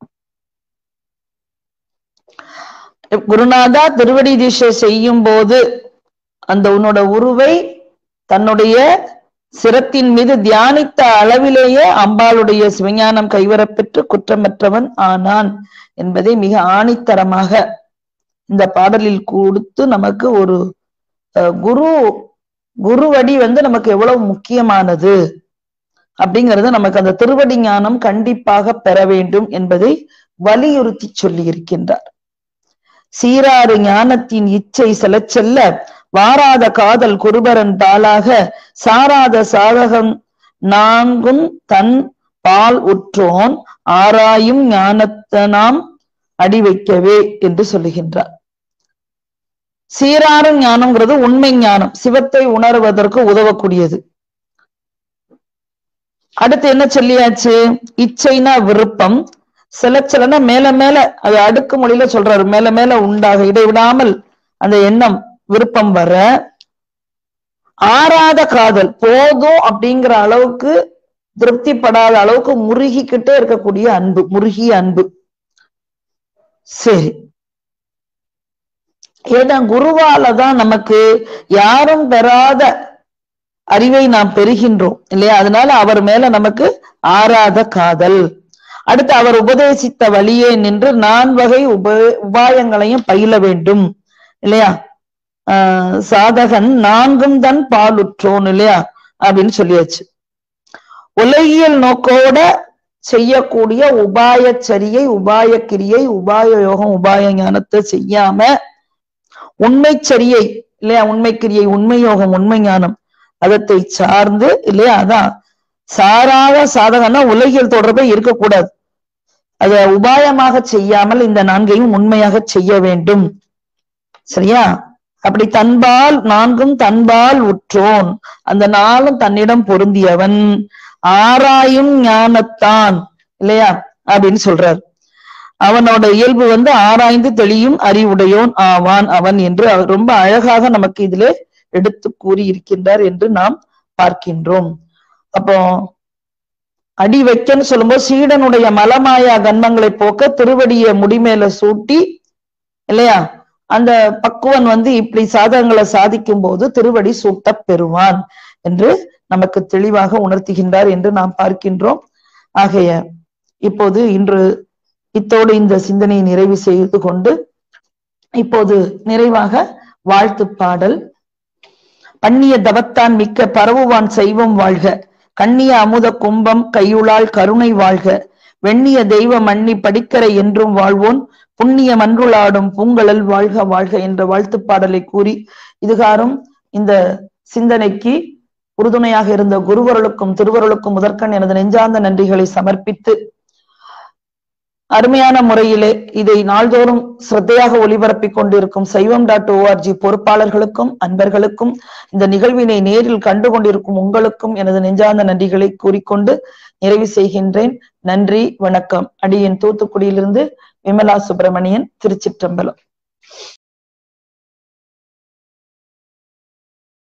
குருநாதா திருவடி திசை செய்யும் போது அந்த உன்னோட உருவை தன்னுடைய சிரத்தின் மீது தியானித்த அளவிலேயே அம்பாளுடைய சிவஞானம் கைவரப்பெற்று குற்றமற்றவன் ஆனான் என்பதை மிக ஆணித்தரமாக இந்த பாடலில் கொடுத்து நமக்கு ஒரு குரு குருவடி வந்து நமக்கு எவ்வளவு முக்கியமானது அப்படிங்கறத நமக்கு அந்த திருவடி ஞானம் கண்டிப்பாக பெற வேண்டும் என்பதை வலியுறுத்தி சொல்லி இருக்கின்றார் சீராறு ஞானத்தின் இச்சை செலச்செல்ல வாராத காதல் குருபரன் பாலாக சாராத சாதகம் நான்கும் தன் பால் உற்றோன் ஆராயும் ஞானத்தை நாம் அடி வைக்கவே என்று சொல்லுகின்றார் சீராறும் ஞானம்ங்கிறது உண்மை ஞானம் சிவத்தை உணர்வதற்கு உதவக்கூடியது அடுத்து என்ன சொல்லியாச்சு இச்சைனா விருப்பம் சிலச்சலனா மேல மேல அது அடுக்கு மொழியில சொல்றாரு மேல மேல உண்டாக இடைவிடாமல் அந்த எண்ணம் விருப்பம் வர ஆறாத காதல் போதும் அப்படிங்கிற அளவுக்கு திருப்திப்படாத அளவுக்கு முருகிக்கிட்டே இருக்கக்கூடிய அன்பு முருகிய அன்பு சரி ஏன்னா குருவால தான் நமக்கு யாரும் பெறாத அறிவை நாம் பெறுகின்றோம் இல்லையா அதனால அவர் மேல நமக்கு ஆறாத காதல் அடுத்து அவர் உபதேசித்த வழியே நின்று நான் வகை உப உபாயங்களையும் பயில வேண்டும் இல்லையா ஆஹ் சாதகன் நான்கும் தன் பாலுற்றோன் இல்லையா அப்படின்னு சொல்லியாச்சு உலகியல் நோக்கோட செய்யக்கூடிய உபாய சரியை உபாய கிரியை உபாய யோகம் உபாய ஞானத்தை செய்யாம உண்மை சரியை இல்லையா உண்மை கிரியை உண்மை யோகம் உண்மை ஞானம் அதத்தை சார்ந்து இல்லையா அதான் சாராத சாதகம்னா உலகியல் தொடர்பே இருக்கக்கூடாது அத உபாயமாக செய்யாமல் இந்த நான்கையும் உண்மையாக செய்ய வேண்டும் சரியா அப்படி தன்பால் நான்கும் தன்பால் உற்றோன் அந்த நாளும் தன்னிடம் பொருந்தியவன் ஆராயும் ஞானத்தான் இல்லையா அப்படின்னு சொல்றார் அவனோட இயல்பு வந்து ஆராய்ந்து தெளியும் அறிவுடையோன் ஆவான் அவன் என்று அவர் ரொம்ப அழகாக நமக்கு இதுல எடுத்து கூறி இருக்கின்றார் என்று நாம் பார்க்கின்றோம் அப்போ அடி வைக்கன்னு சொல்லும்போது சீடனுடைய மலமாயா கன்மங்களை போக்க திருவடிய முடிமேல சூட்டி இல்லையா அந்த பக்குவன் வந்து இப்படி சாதகங்களை சாதிக்கும் போது திருவடி சூட்ட பெறுவான் என்று நமக்கு தெளிவாக உணர்த்துகின்றார் என்று நாம் பார்க்கின்றோம் ஆகைய இப்போது இன்று இத்தோடு இந்த சிந்தனையை நிறைவு செய்து கொண்டு இப்போது நிறைவாக வாழ்த்து பாடல் பண்ணிய தவத்தான் மிக்க பரவுவான் செய்வம் வாழ்க கண்ணிய அமுத கும்பம் கையுளால் கருணை வாழ்க வெண்ணிய தெய்வ மண்ணி படிக்கரை என்றும் வாழ்வோன் புண்ணிய மன்றுளாடும் பூங்கழல் வாழ்க வாழ்க என்ற வாழ்த்துப் பாடலை கூறி இதுகாரும் இந்த சிந்தனைக்கு உறுதுணையாக இருந்த குருவருளுக்கும் திருவருளுக்கும் முதற்கண் எனது நெஞ்சார்ந்த நன்றிகளை சமர்ப்பித்து அருமையான முறையிலே இதை நாள்தோறும் சிரத்தையாக ஒளிபரப்பிக் கொண்டிருக்கும் சைவம் டாட் ஓஆர்ஜி பொறுப்பாளர்களுக்கும் அன்பர்களுக்கும் இந்த நிகழ்வினை நேரில் கண்டு கொண்டிருக்கும் உங்களுக்கும் எனது நெஞ்சார்ந்த நன்றிகளை கூறிக்கொண்டு நிறைவு செய்கின்றேன் நன்றி வணக்கம் அடியன் தூத்துக்குடியிலிருந்து விமலா சுப்பிரமணியன் திருச்சிற்றம்பலம்